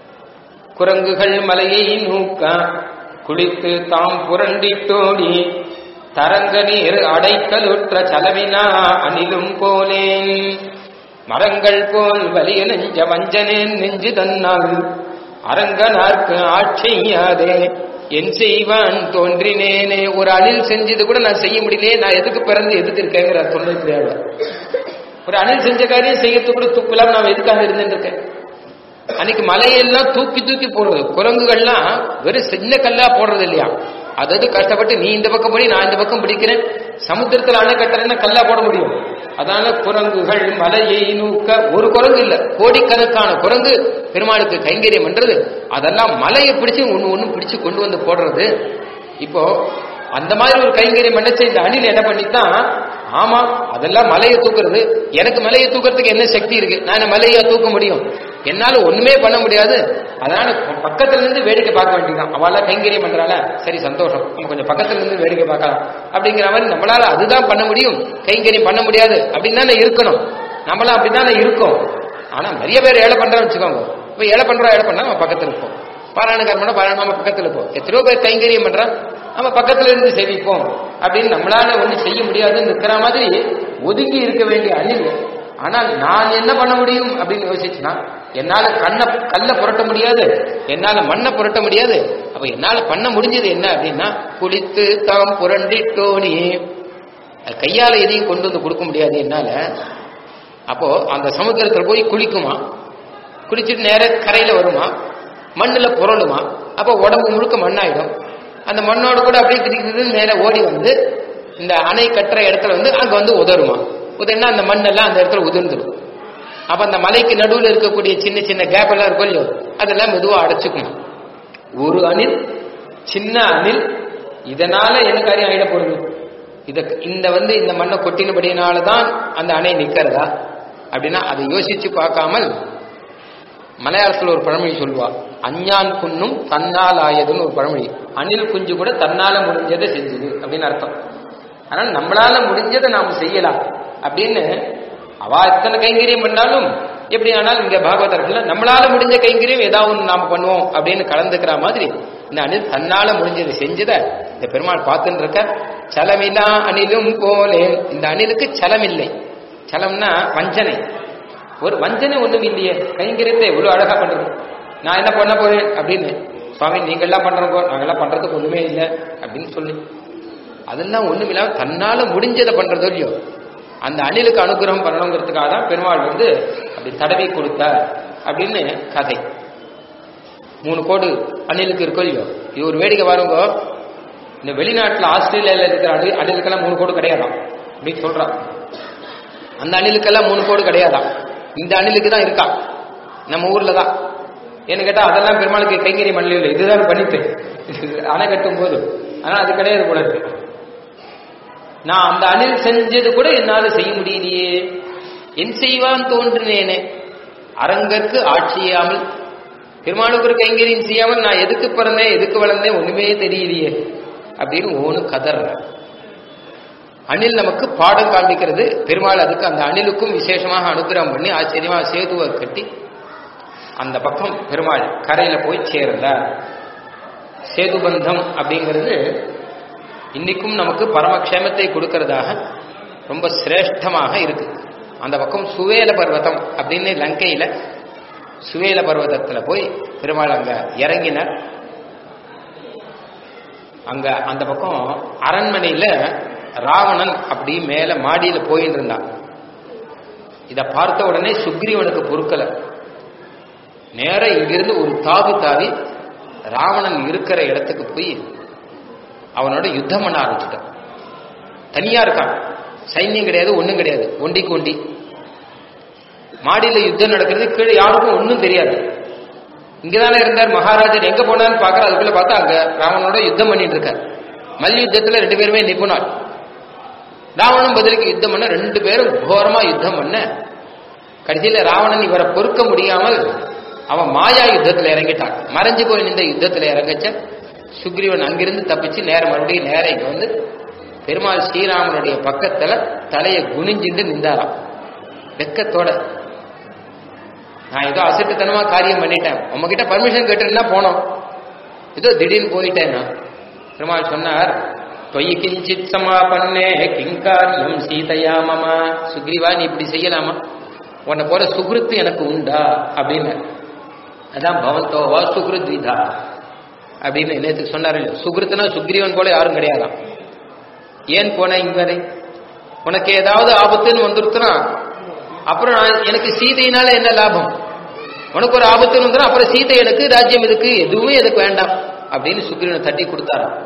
[SPEAKER 1] குரங்குகள் மலையை நூக்க குளித்து தாம் புரண்டிட்டோடி தரங்க நீர் அடைக்கலுற்ற சலவினா அணிலும் போலேன் மரங்கள் போல் வலிய நெஞ்ச வஞ்சனேன் நெஞ்சு தன்னால் அரங்கனார்க்கு ஆட்சியாதே என் செய்வான் தோன்றினேனே ஒரு அணில் செஞ்சது கூட நான் செய்ய முடியலையே நான் எதுக்கு பிறந்து எதுக்கு இருக்கேங்கிற தொண்ணூத்தி ஏழு ஒரு அணில் செஞ்ச காரியம் செய்யறது கூட துப்பில்லாம நான் எதுக்காக இருந்துட்டு இருக்கேன் அன்னைக்கு மலையெல்லாம் தூக்கி தூக்கி போடுறது குரங்குகள்லாம் வெறும் சின்ன கல்லா போடுறது இல்லையா அதாவது கஷ்டப்பட்டு நீ இந்த பக்கம் போய் நான் இந்த பக்கம் பிடிக்கிறேன் சமுத்திரத்தில் அணை கட்டுறேன்னா கல்லா போட முடியும் அதனால குரங்குகள் மலையை நூக்க ஒரு குரங்கு இல்ல கோடிக்கணக்கான குரங்கு பெருமாளுக்கு கைங்கரியம் பண்றது அதெல்லாம் மலையை பிடிச்சு ஒண்ணு ஒண்ணு பிடிச்சு கொண்டு வந்து போடுறது இப்போ அந்த மாதிரி ஒரு கைங்கரியம் பண்ணச்ச இந்த அணில் என்ன பண்ணித்தான் ஆமா அதெல்லாம் மலையை தூக்குறது எனக்கு மலையை தூக்குறதுக்கு என்ன சக்தி இருக்கு நான் என்ன மலையா தூக்க முடியும் என்னால ஒண்ணுமே பண்ண முடியாது அதனால பக்கத்துல இருந்து வேடிக்கை பார்க்க வேண்டியதான் அவளா கைங்கரியம் பண்றாள சரி சந்தோஷம் நம்ம கொஞ்சம் பக்கத்துல இருந்து வேடிக்கை பார்க்கலாம் அப்படிங்கிற மாதிரி நம்மளால அதுதான் பண்ண முடியும் கைங்கரியம் பண்ண முடியாது அப்படின்னு தானே இருக்கணும் நம்மளாம் அப்படித்தானே இருக்கோம் ஆனா நிறைய பேர் ஏழை பண்றோம்னு வச்சுக்கோங்க இப்ப ஏழை பண்றோம் ஏழை பண்ணா நம்ம பக்கத்துல இருப்போம் பாராயண கர்மனா பாராயணம் நம்ம பக்கத்துல இருப்போம் எத்தனையோ பேர் கைங்கரியம் பண்றான் நம்ம பக்கத்துல இருந்து செவிப்போம் அப்படின்னு நம்மளால ஒண்ணு செய்ய முடியாதுன்னு இருக்கிற மாதிரி ஒதுங்கி இருக்க வேண்டிய அணில் ஆனால் நான் என்ன பண்ண முடியும் அப்படின்னு யோசிச்சுனா என்னால கண்ணை கல்ல புரட்ட முடியாது என்னால மண்ணை புரட்ட முடியாது அப்ப என்னால பண்ண முடிஞ்சது என்ன அப்படின்னா குளித்து தாம் புரண்டிட்டோனி கையால எதையும் கொண்டு வந்து கொடுக்க முடியாது என்னால அப்போ அந்த சமுத்திரத்துல போய் குளிக்குமா குளிச்சுட்டு நேர கரையில வருமா மண்ணுல புரளுமா அப்போ உடம்பு முழுக்க மண்ணாயிடும் அந்த மண்ணோட கூட அப்படியே திரிக்கிறது மேல ஓடி வந்து இந்த அணை கட்டுற இடத்துல வந்து அங்க வந்து உதருமா உதறினா அந்த மண்ணெல்லாம் அந்த இடத்துல உதிர்ந்துடும் அப்ப அந்த மலைக்கு நடுவில் இருக்கக்கூடிய சின்ன சின்ன கேப் எல்லாம் இருக்கும் இல்லையோ அதெல்லாம் மெதுவா அடைச்சுக்கும் ஒரு அணில் சின்ன அணில் இதனால என்ன காரியம் ஆயிட போடுது இத இந்த வந்து இந்த மண்ணை கொட்டினபடியினாலதான் அந்த அணை நிக்கிறதா அப்படின்னா அதை யோசிச்சு பார்க்காமல் மலையாளத்தில் ஒரு பழமொழி சொல்லுவா அஞ்ஞான் குன்னும் தன்னால் ஆயதுன்னு ஒரு பழமொழி அணில் குஞ்சு கூட தன்னால முடிஞ்சதை செஞ்சது அப்படின்னு அர்த்தம் ஆனால் நம்மளால முடிஞ்சதை நாம் செய்யலாம் அப்படின்னு அவ எத்தனை கைங்கரியம் பண்ணாலும் எப்படி ஆனாலும் இங்க பாகவதர்கள்ல நம்மளால முடிஞ்ச கைங்கரியம் ஏதாவது ஒன்று நாம பண்ணுவோம் அப்படின்னு கலந்துக்கிற மாதிரி இந்த அணில் தன்னால முடிஞ்சதை செஞ்சதை இந்த பெருமாள் பார்த்துட்டு இருக்க சலமிலா அணிலும் போலே இந்த அணிலுக்கு சலம் இல்லை சலம்னா வஞ்சனை ஒரு வஞ்சனை ஒண்ணும் இல்லையே கைங்கரியத்தை எவ்வளவு அழகா பண்றது நான் என்ன பண்ண போறேன் அப்படின்னு சுவாமி நீங்க எல்லாம் பண்றோம் நாங்கெல்லாம் பண்றதுக்கு ஒண்ணுமே இல்லை அப்படின்னு சொல்லி அதெல்லாம் ஒண்ணும் இல்லாம தன்னால முடிஞ்சதை பண்றதோ இல்லையோ அந்த அணிலுக்கு அனுகிரகம் பண்ணணுங்கிறதுக்காக தான் பெருமாள் வந்து அப்படி தடவி கொடுத்தார் அப்படின்னு கதை மூணு கோடு அணிலுக்கு இருக்கோ இல்லையோ இது ஒரு வேடிக்கை பாருங்க இந்த வெளிநாட்டுல ஆஸ்திரேலியால இருக்கிற அணி அணிலுக்கெல்லாம் மூணு கோடு கிடையாதாம் அப்படின்னு சொல்றான் அந்த அணிலுக்கெல்லாம் மூணு கோடு கிடையாதாம் இந்த அணிலுக்கு தான் இருக்கா நம்ம ஊர்ல தான் ஏன்னு கேட்டா அதெல்லாம் பெருமாளுக்கு கைங்கறி மண்ணில் இதுதான் பண்ணிட்டு அணை கட்டும் போது ஆனா அது கிடையாது போல இருக்கு நான் அந்த அணில் செஞ்சது கூட என்னால செய்ய முடியலையே என் செய்வான் தோன்றினேனே அரங்கற்கு ஆட்சியாமல் பெருமாளுக்கு ஒரு கைங்கரியம் செய்யாமல் நான் எதுக்கு பிறந்தேன் எதுக்கு வளர்ந்தேன் ஒண்ணுமே தெரியலையே அப்படின்னு ஓனு கதற அணில் நமக்கு பாடம் காண்பிக்கிறது பெருமாள் அதுக்கு அந்த அணிலுக்கும் விசேஷமாக அனுகிரகம் பண்ணி ஆச்சரியமா சேதுவை கட்டி அந்த பக்கம் பெருமாள் கரையில போய் சேரல சேதுபந்தம் அப்படிங்கிறது இன்னைக்கும் நமக்கு பரமக்ஷேமத்தை கொடுக்கறதாக ரொம்ப சிரேஷ்டமாக இருக்கு அந்த பக்கம் சுவேல பர்வதம் அப்படின்னு லங்கையில சுவேல பர்வதத்துல போய் பெருமாள் அங்க இறங்கினார் அங்க அந்த பக்கம் அரண்மனையில ராவணன் அப்படி மேல மாடியில போயிட்டு இருந்தான் இத பார்த்த உடனே சுக்ரீவனுக்கு பொறுக்கல நேர இங்கிருந்து ஒரு தாவி தாவி ராவணன் இருக்கிற இடத்துக்கு போய் அவனோட யுத்தம் பண்ண ஆரம்பிச்சுட்டான் தனியா இருக்கான் சைன்யம் கிடையாது ஒண்ணும் கிடையாது ஒண்டிக்கு ஒண்டி மாடியில யுத்தம் நடக்கிறது கீழே யாருக்கும் ஒன்றும் தெரியாது இங்கதானே இருந்தார் மகாராஜர் எங்க போனான்னு பாக்குற அதுக்குள்ள பார்த்தா அங்க ராவனோட யுத்தம் பண்ணிட்டு இருக்கார் மல் யுத்தத்துல ரெண்டு பேருமே நிபுணர் ராவணன் பதிலுக்கு யுத்தம் பண்ண ரெண்டு பேரும் கோரமா யுத்தம் பண்ண கடைசியில ராவணன் இவரை பொறுக்க முடியாமல் அவன் மாயா யுத்தத்துல இறங்கிட்டான் மறைஞ்சு போய் நின்ற யுத்தத்துல இறங்கச்ச சுக்ரீவன் அங்கிருந்து தப்பிச்சு நேர மறுபடியும் நேர இங்க வந்து பெருமாள் ஸ்ரீராமனுடைய பக்கத்துல தலையை குனிஞ்சிட்டு நின்றாராம் வெக்கத்தோட நான் ஏதோ அசட்டுத்தனமா காரியம் பண்ணிட்டேன் உங்ககிட்ட பர்மிஷன் கேட்டுருந்தா போனோம் ஏதோ திடீர்னு போயிட்டேன் நான் பெருமாள் சொன்னார் தொய் கிஞ்சித் சமாபன்னே கிங்காரியம் சீதையா மமா சுக்ரீவா நீ இப்படி செய்யலாமா உன்னை போல சுகிருத்து எனக்கு உண்டா அப்படின்னு அதான் பவந்தோவா சுகிருத் விதா அப்படின்னு நேற்று சொன்னார் சுகிருத்துனா சுக்ரீவன் போல யாரும் கிடையாதாம் ஏன் போன இங்க வரை உனக்கு ஏதாவது ஆபத்துன்னு வந்துருத்துனா அப்புறம் நான் எனக்கு சீதையினால என்ன லாபம் உனக்கு ஒரு ஆபத்துன்னு வந்துடும் அப்புறம் சீதை எனக்கு ராஜ்யம் இதுக்கு எதுவுமே எனக்கு வேண்டாம் அப்படின்னு சுக்ரீவனை தட்டி கொடுத்தாராம்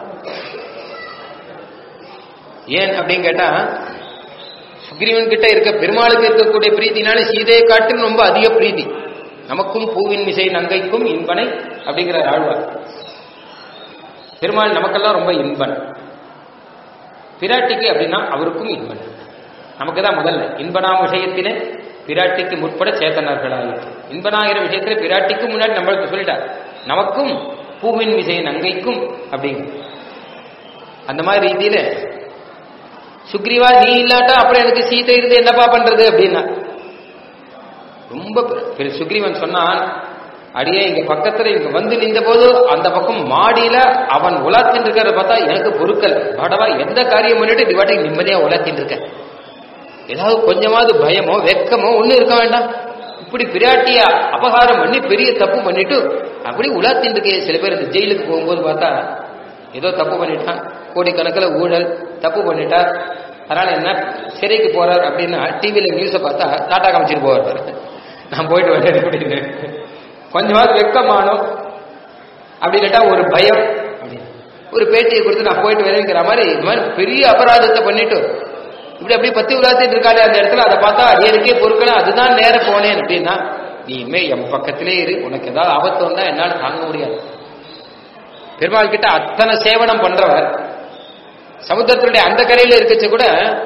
[SPEAKER 1] ஏன் அப்படின்னு கேட்டா சுக்ரீவன் கிட்ட இருக்க பெருமாளுக்கு இருக்கக்கூடிய பிரீத்தினால சீதையை காட்டிலும் ரொம்ப அதிக பிரீத்தி நமக்கும் பூவின் மிசை நங்கைக்கும் இன்பனை அப்படிங்கிற ஆழ்வார் பெருமாள் நமக்கெல்லாம் ரொம்ப இன்பன் பிராட்டிக்கு அப்படின்னா அவருக்கும் இன்பன் நமக்கு தான் முதல்ல இன்பனாம் விஷயத்திலே பிராட்டிக்கு முற்பட சேத்தனர்களாயிற்று இன்பனாகிற விஷயத்துல பிராட்டிக்கு முன்னாடி நம்மளுக்கு சொல்லிட்டார் நமக்கும் பூவின் மிசை நங்கைக்கும் அப்படிங்க அந்த மாதிரி ரீதியில சுக்ரீவா நீ இல்லாட்டா அப்புறம் எனக்கு சீதை இருந்து என்னப்பா பண்றது அப்படின்னா ரொம்ப பெரு- சுக்ரீவன் சொன்னான் அடியே இங்க பக்கத்துல இங்க வந்து நின்ற போது அந்த பக்கம் மாடியில அவன் உலாத்தின்னு இருக்கிறத பார்த்தா எனக்கு பொறுக்கல படவா எந்த காரியம் பண்ணிட்டு இப்படி பாட்டுக்கு நிம்மதியா உலாத்தின்னு இருக்கேன் ஏதாவது கொஞ்சமாவது பயமோ வெக்கமோ ஒண்ணும் இருக்க வேண்டாம் இப்படி பிராட்டிய அபகாரம் பண்ணி பெரிய தப்பு பண்ணிட்டு அப்படி உலாத்தின்னு இருக்கே சில பேர் இந்த ஜெயிலுக்கு போகும்போது பார்த்தா ஏதோ தப்பு பண்ணிட்டான் கோடிக்கணக்கில் ஊழல் தப்பு பண்ணிட்டார் அதனால என்ன சிறைக்கு போறார் அப்படின்னா டிவியில நியூஸை பார்த்தா டாட்டா காமிச்சிட்டு போவார் நான் போயிட்டு வரேன் அப்படின்னு கொஞ்சமாவது வெக்கமானோம் அப்படி இல்லாட்டா ஒரு பயம் அப்படின்னு. ஒரு பேட்டியை கொடுத்து நான் போயிட்டு வரேங்கிற மாதிரி இது மாதிரி பெரிய அபராதத்தை பண்ணிட்டு இப்படி அப்படியே பத்தி உலாத்திட்டு இருக்காளே அந்த இடத்துல அதை பார்த்தா அடியருக்கே பொறுக்கலாம் அதுதான் நேர போனேன் அப்படின்னா நீ இனிமே என் பக்கத்திலே இரு உனக்கு ஏதாவது ஆபத்து வந்தா என்னால தாங்க முடியாது பெருமாள் கிட்ட அத்தனை சேவனம் பண்றவர் சமுத்திரத்தினுடைய அந்த கரையில இருக்கச்ச கூட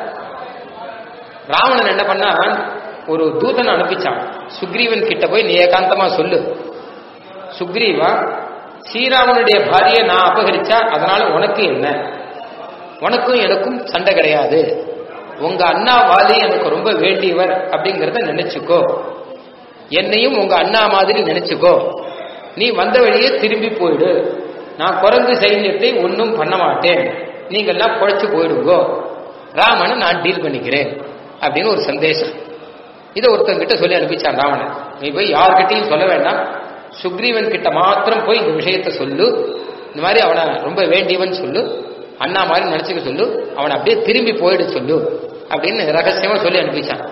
[SPEAKER 1] ராவணன் என்ன பண்ணான் ஒரு தூதனை அனுப்பிச்சான் சுக்ரீவன் கிட்ட போய் நீ ஏகாந்தமா சொல்லு சுக்ரீவா ஸ்ரீராமனுடைய பாரியை நான் அபகரிச்சா அதனால உனக்கு என்ன உனக்கும் எனக்கும் சண்டை கிடையாது உங்க அண்ணா வாலி எனக்கு ரொம்ப வேண்டியவர் அப்படிங்கறத நினைச்சுக்கோ என்னையும் உங்க அண்ணா மாதிரி நினைச்சுக்கோ நீ வந்த வழியே திரும்பி போயிடு நான் குரங்கு சைன்யத்தை ஒன்றும் பண்ண மாட்டேன் நீங்கெல்லாம் குழைச்சு போயிடுங்கோ ராமனை நான் டீல் பண்ணிக்கிறேன் அப்படின்னு ஒரு சந்தேசம் இதை ஒருத்தங்கிட்ட சொல்லி அனுப்பிச்சான் ராவணன் நீ போய் யார்கிட்டையும் சொல்ல வேண்டாம் சுக்ரீவன் கிட்ட மாத்திரம் போய் இந்த விஷயத்த சொல்லு இந்த மாதிரி அவனை ரொம்ப வேண்டியவன் சொல்லு அண்ணா மாதிரி நினைச்சுக்க சொல்லு அவனை அப்படியே திரும்பி போயிட சொல்லு அப்படின்னு ரகசியமா சொல்லி அனுப்பிச்சான்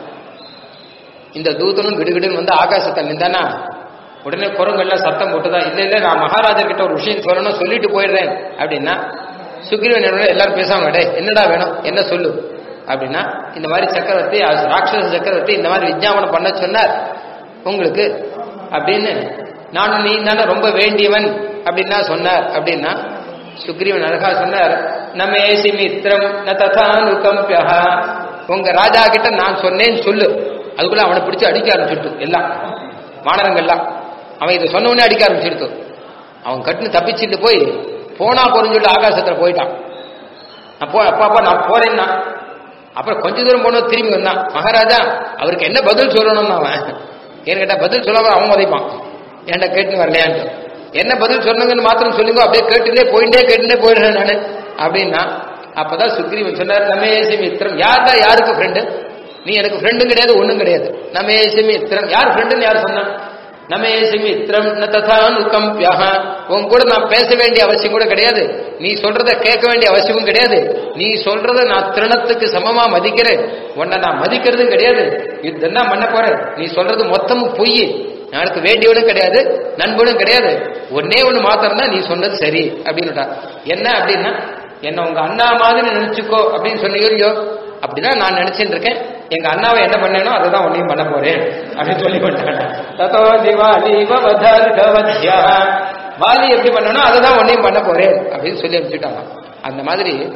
[SPEAKER 1] இந்த தூதனும் கிடுகிடுன்னு வந்து ஆகாசத்தை நின்றானா உடனே குரங்கெல்லாம் சத்தம் போட்டுதான் இல்ல இல்ல நான் மகாராஜர் கிட்ட ஒரு விஷயம் சொல்லணும் சொல்லிட்டு போயிடுறேன் அப்படின்னா சுக்ரீவன் என்னோட எல்லாரும் பேசாம டேய் என்னடா வேணும் என்ன சொல்லு அப்படின்னா இந்த மாதிரி சக்கரவர்த்தி அஹ், ராட்சச சக்கரவர்த்தி இந்த மாதிரி விஞ்ஞாபனம் பண்ண சொன்னார் உங்களுக்கு அப்படின்னு நானும் நீ தானே ரொம்ப வேண்டியவன் அப்படின்னா சொன்னார் அப்படின்னா சுக்ரீவன் அழகா சொன்னார் நமேசி மித்ரம் ந ததானுகம்பியா உங்க ராஜா கிட்ட நான் சொன்னேன்னு சொல்லு அதுக்குள்ள அவனை பிடிச்சு அடிக்க ஆரம்பிச்சுட்டு எல்லாம் வானரங்கள்லாம் அவன் இதை சொன்ன உடனே அடிக்க ஆரம்பிச்சிருத்து அவன் கட்டுன்னு தப்பிச்சுட்டு போய் போனா போறேன்னு சொல்லிட்டு ஆகாசத்துல போயிட்டான் நான் போ அப்பா அப்பா நான் போறேன்னா அப்புறம் கொஞ்ச தூரம் போன திரும்பி வந்தான் மகாராஜா அவருக்கு என்ன பதில் சொல்லணும்னு அவன் ஏன்னு கேட்டா பதில் சொல்லாம அவன் உதைப்பான் ஏன்டா கேட்டுன்னு வரலையான்ட்டு என்ன பதில் சொன்னங்கன்னு மாத்திரம் சொல்லுங்க அப்படியே கேட்டுட்டே போயிட்டே கேட்டுட்டே போயிடுறேன் நானு அப்படின்னா அப்பதான் சுக்ரீவன் சொன்னார் நமேசி மித்திரம் யார்டா யாருக்கு ஃப்ரெண்டு நீ எனக்கு ஃப்ரெண்டும் கிடையாது ஒண்ணும் கிடையாது நமேசி மித்திரம் யார் ஃப்ரெண்டுன்னு யார் சொன்னா நமேசி மித்திரம் ந ததானுகம்பியா உன் கூட நான் பேச வேண்டிய அவசியம் கூட கிடையாது நீ சொல்றத கேட்க வேண்டிய அவசியமும் கிடையாது நீ சொல்றத நான் திருணத்துக்கு சமமா மதிக்கிறேன் உன்னை நான் மதிக்கிறதும் கிடையாது இதுதான் பண்ண போறேன் நீ சொல்றது மொத்தமும் பொய் எனக்கு வேண்டியவனும் கிடையாது நண்பனும் கிடையாது ஒன்னே ஒண்ணு மாத்திரம் தான் நீ சொன்னது சரி அப்படின்னு என்ன அப்படின்னா என்ன உங்க அண்ணா மாதிரி நினைச்சுக்கோ அப்படின்னு சொன்னீங்க இல்லையோ அப்படிதான் நான் நினைச்சிட்டு இருக்கேன் எங்க அண்ணாவை என்ன பண்ணேனோ அதை தான் உன்னையும் பண்ண போறேன் அப்படின்னு சொல்லி பண்ணிட்டாங்க ததோ திவாலி வதர்கவத்யா வாலி எப்படி பண்ணனோ அதை தான் உன்னையும் பண்ண போறேன் அப்படின்னு சொல்லி அனுப்பிச்சுட்டாங்க அந்த மாதிரி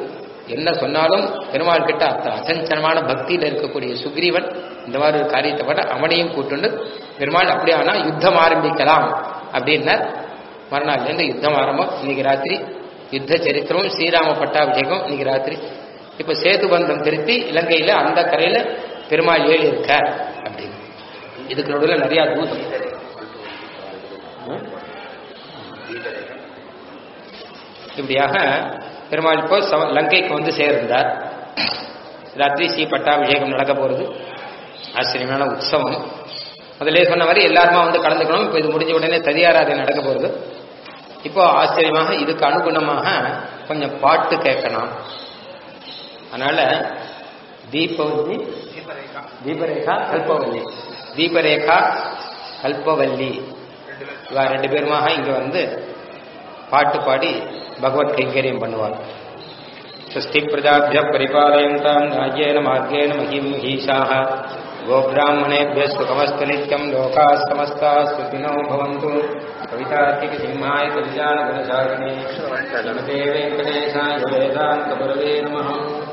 [SPEAKER 1] என்ன சொன்னாலும் பெருமாள் கிட்ட அத்த அசஞ்சனமான பக்தியில இருக்கக்கூடிய சுக்ரீவன் இந்த மாதிரி ஒரு காரியத்தை பண்ண அவனையும் கூட்டுண்டு பெருமாள் அப்படியே ஆனா யுத்தம் ஆரம்பிக்கலாம் அப்படின்னார் மறுநாள்லேருந்து யுத்தம் ஆரம்பம் இன்னைக்கு ராத்திரி யுத்த சரித்திரம் ஸ்ரீராம பட்டாபிஷேகம் இன்னைக்கு ராத்திரி இப்ப சேது பந்தம் திருத்தி இலங்கையில அந்த கரையில பெருமாள் ஏழு இருக்கார் அப்படின்னு இதுக்கு நடுவில் நிறைய தூதம் இப்படியாக பெருமாள் இப்போ சவ- லங்கைக்கு வந்து சேர்ந்தார் ராத்திரி ஸ்ரீ பட்டாபிஷேகம் நடக்க போறது ஆச்சரியமான உற்சவம் அதிலே சொன்ன மாதிரி எல்லாருமா வந்து கலந்துக்கணும் இப்போ இது முடிஞ்ச உடனே ததியாராதனை நடக்க போறது இப்போ ஆச்சரியமாக இதுக்கு அனுகுணமாக கொஞ்சம் பாட்டு கேட்கணும் அதனால தீபவல்லி தீபரேகா கல்பவல்லி தீபரேகா கல்பவல்லி இவா ரெண்டு பேருமாக இங்க வந்து பாட்டு பாடி பகவத் கைங்கரியம் பண்ணுவாங்க स्वस्ति प्रजाभ्य परिपालयन्तां राज्येन मार्गेण महीं महीषाः गोब्राह्मणेभ्यः सुखमस्तु नित्यं लोकाः समस्ताः सुखिनो भवन्तु कवितार्किकसिंहाय कल्याणगुणशालिने श्रीमते वेङ्कटेशाय वेदान्तगुरवे नमः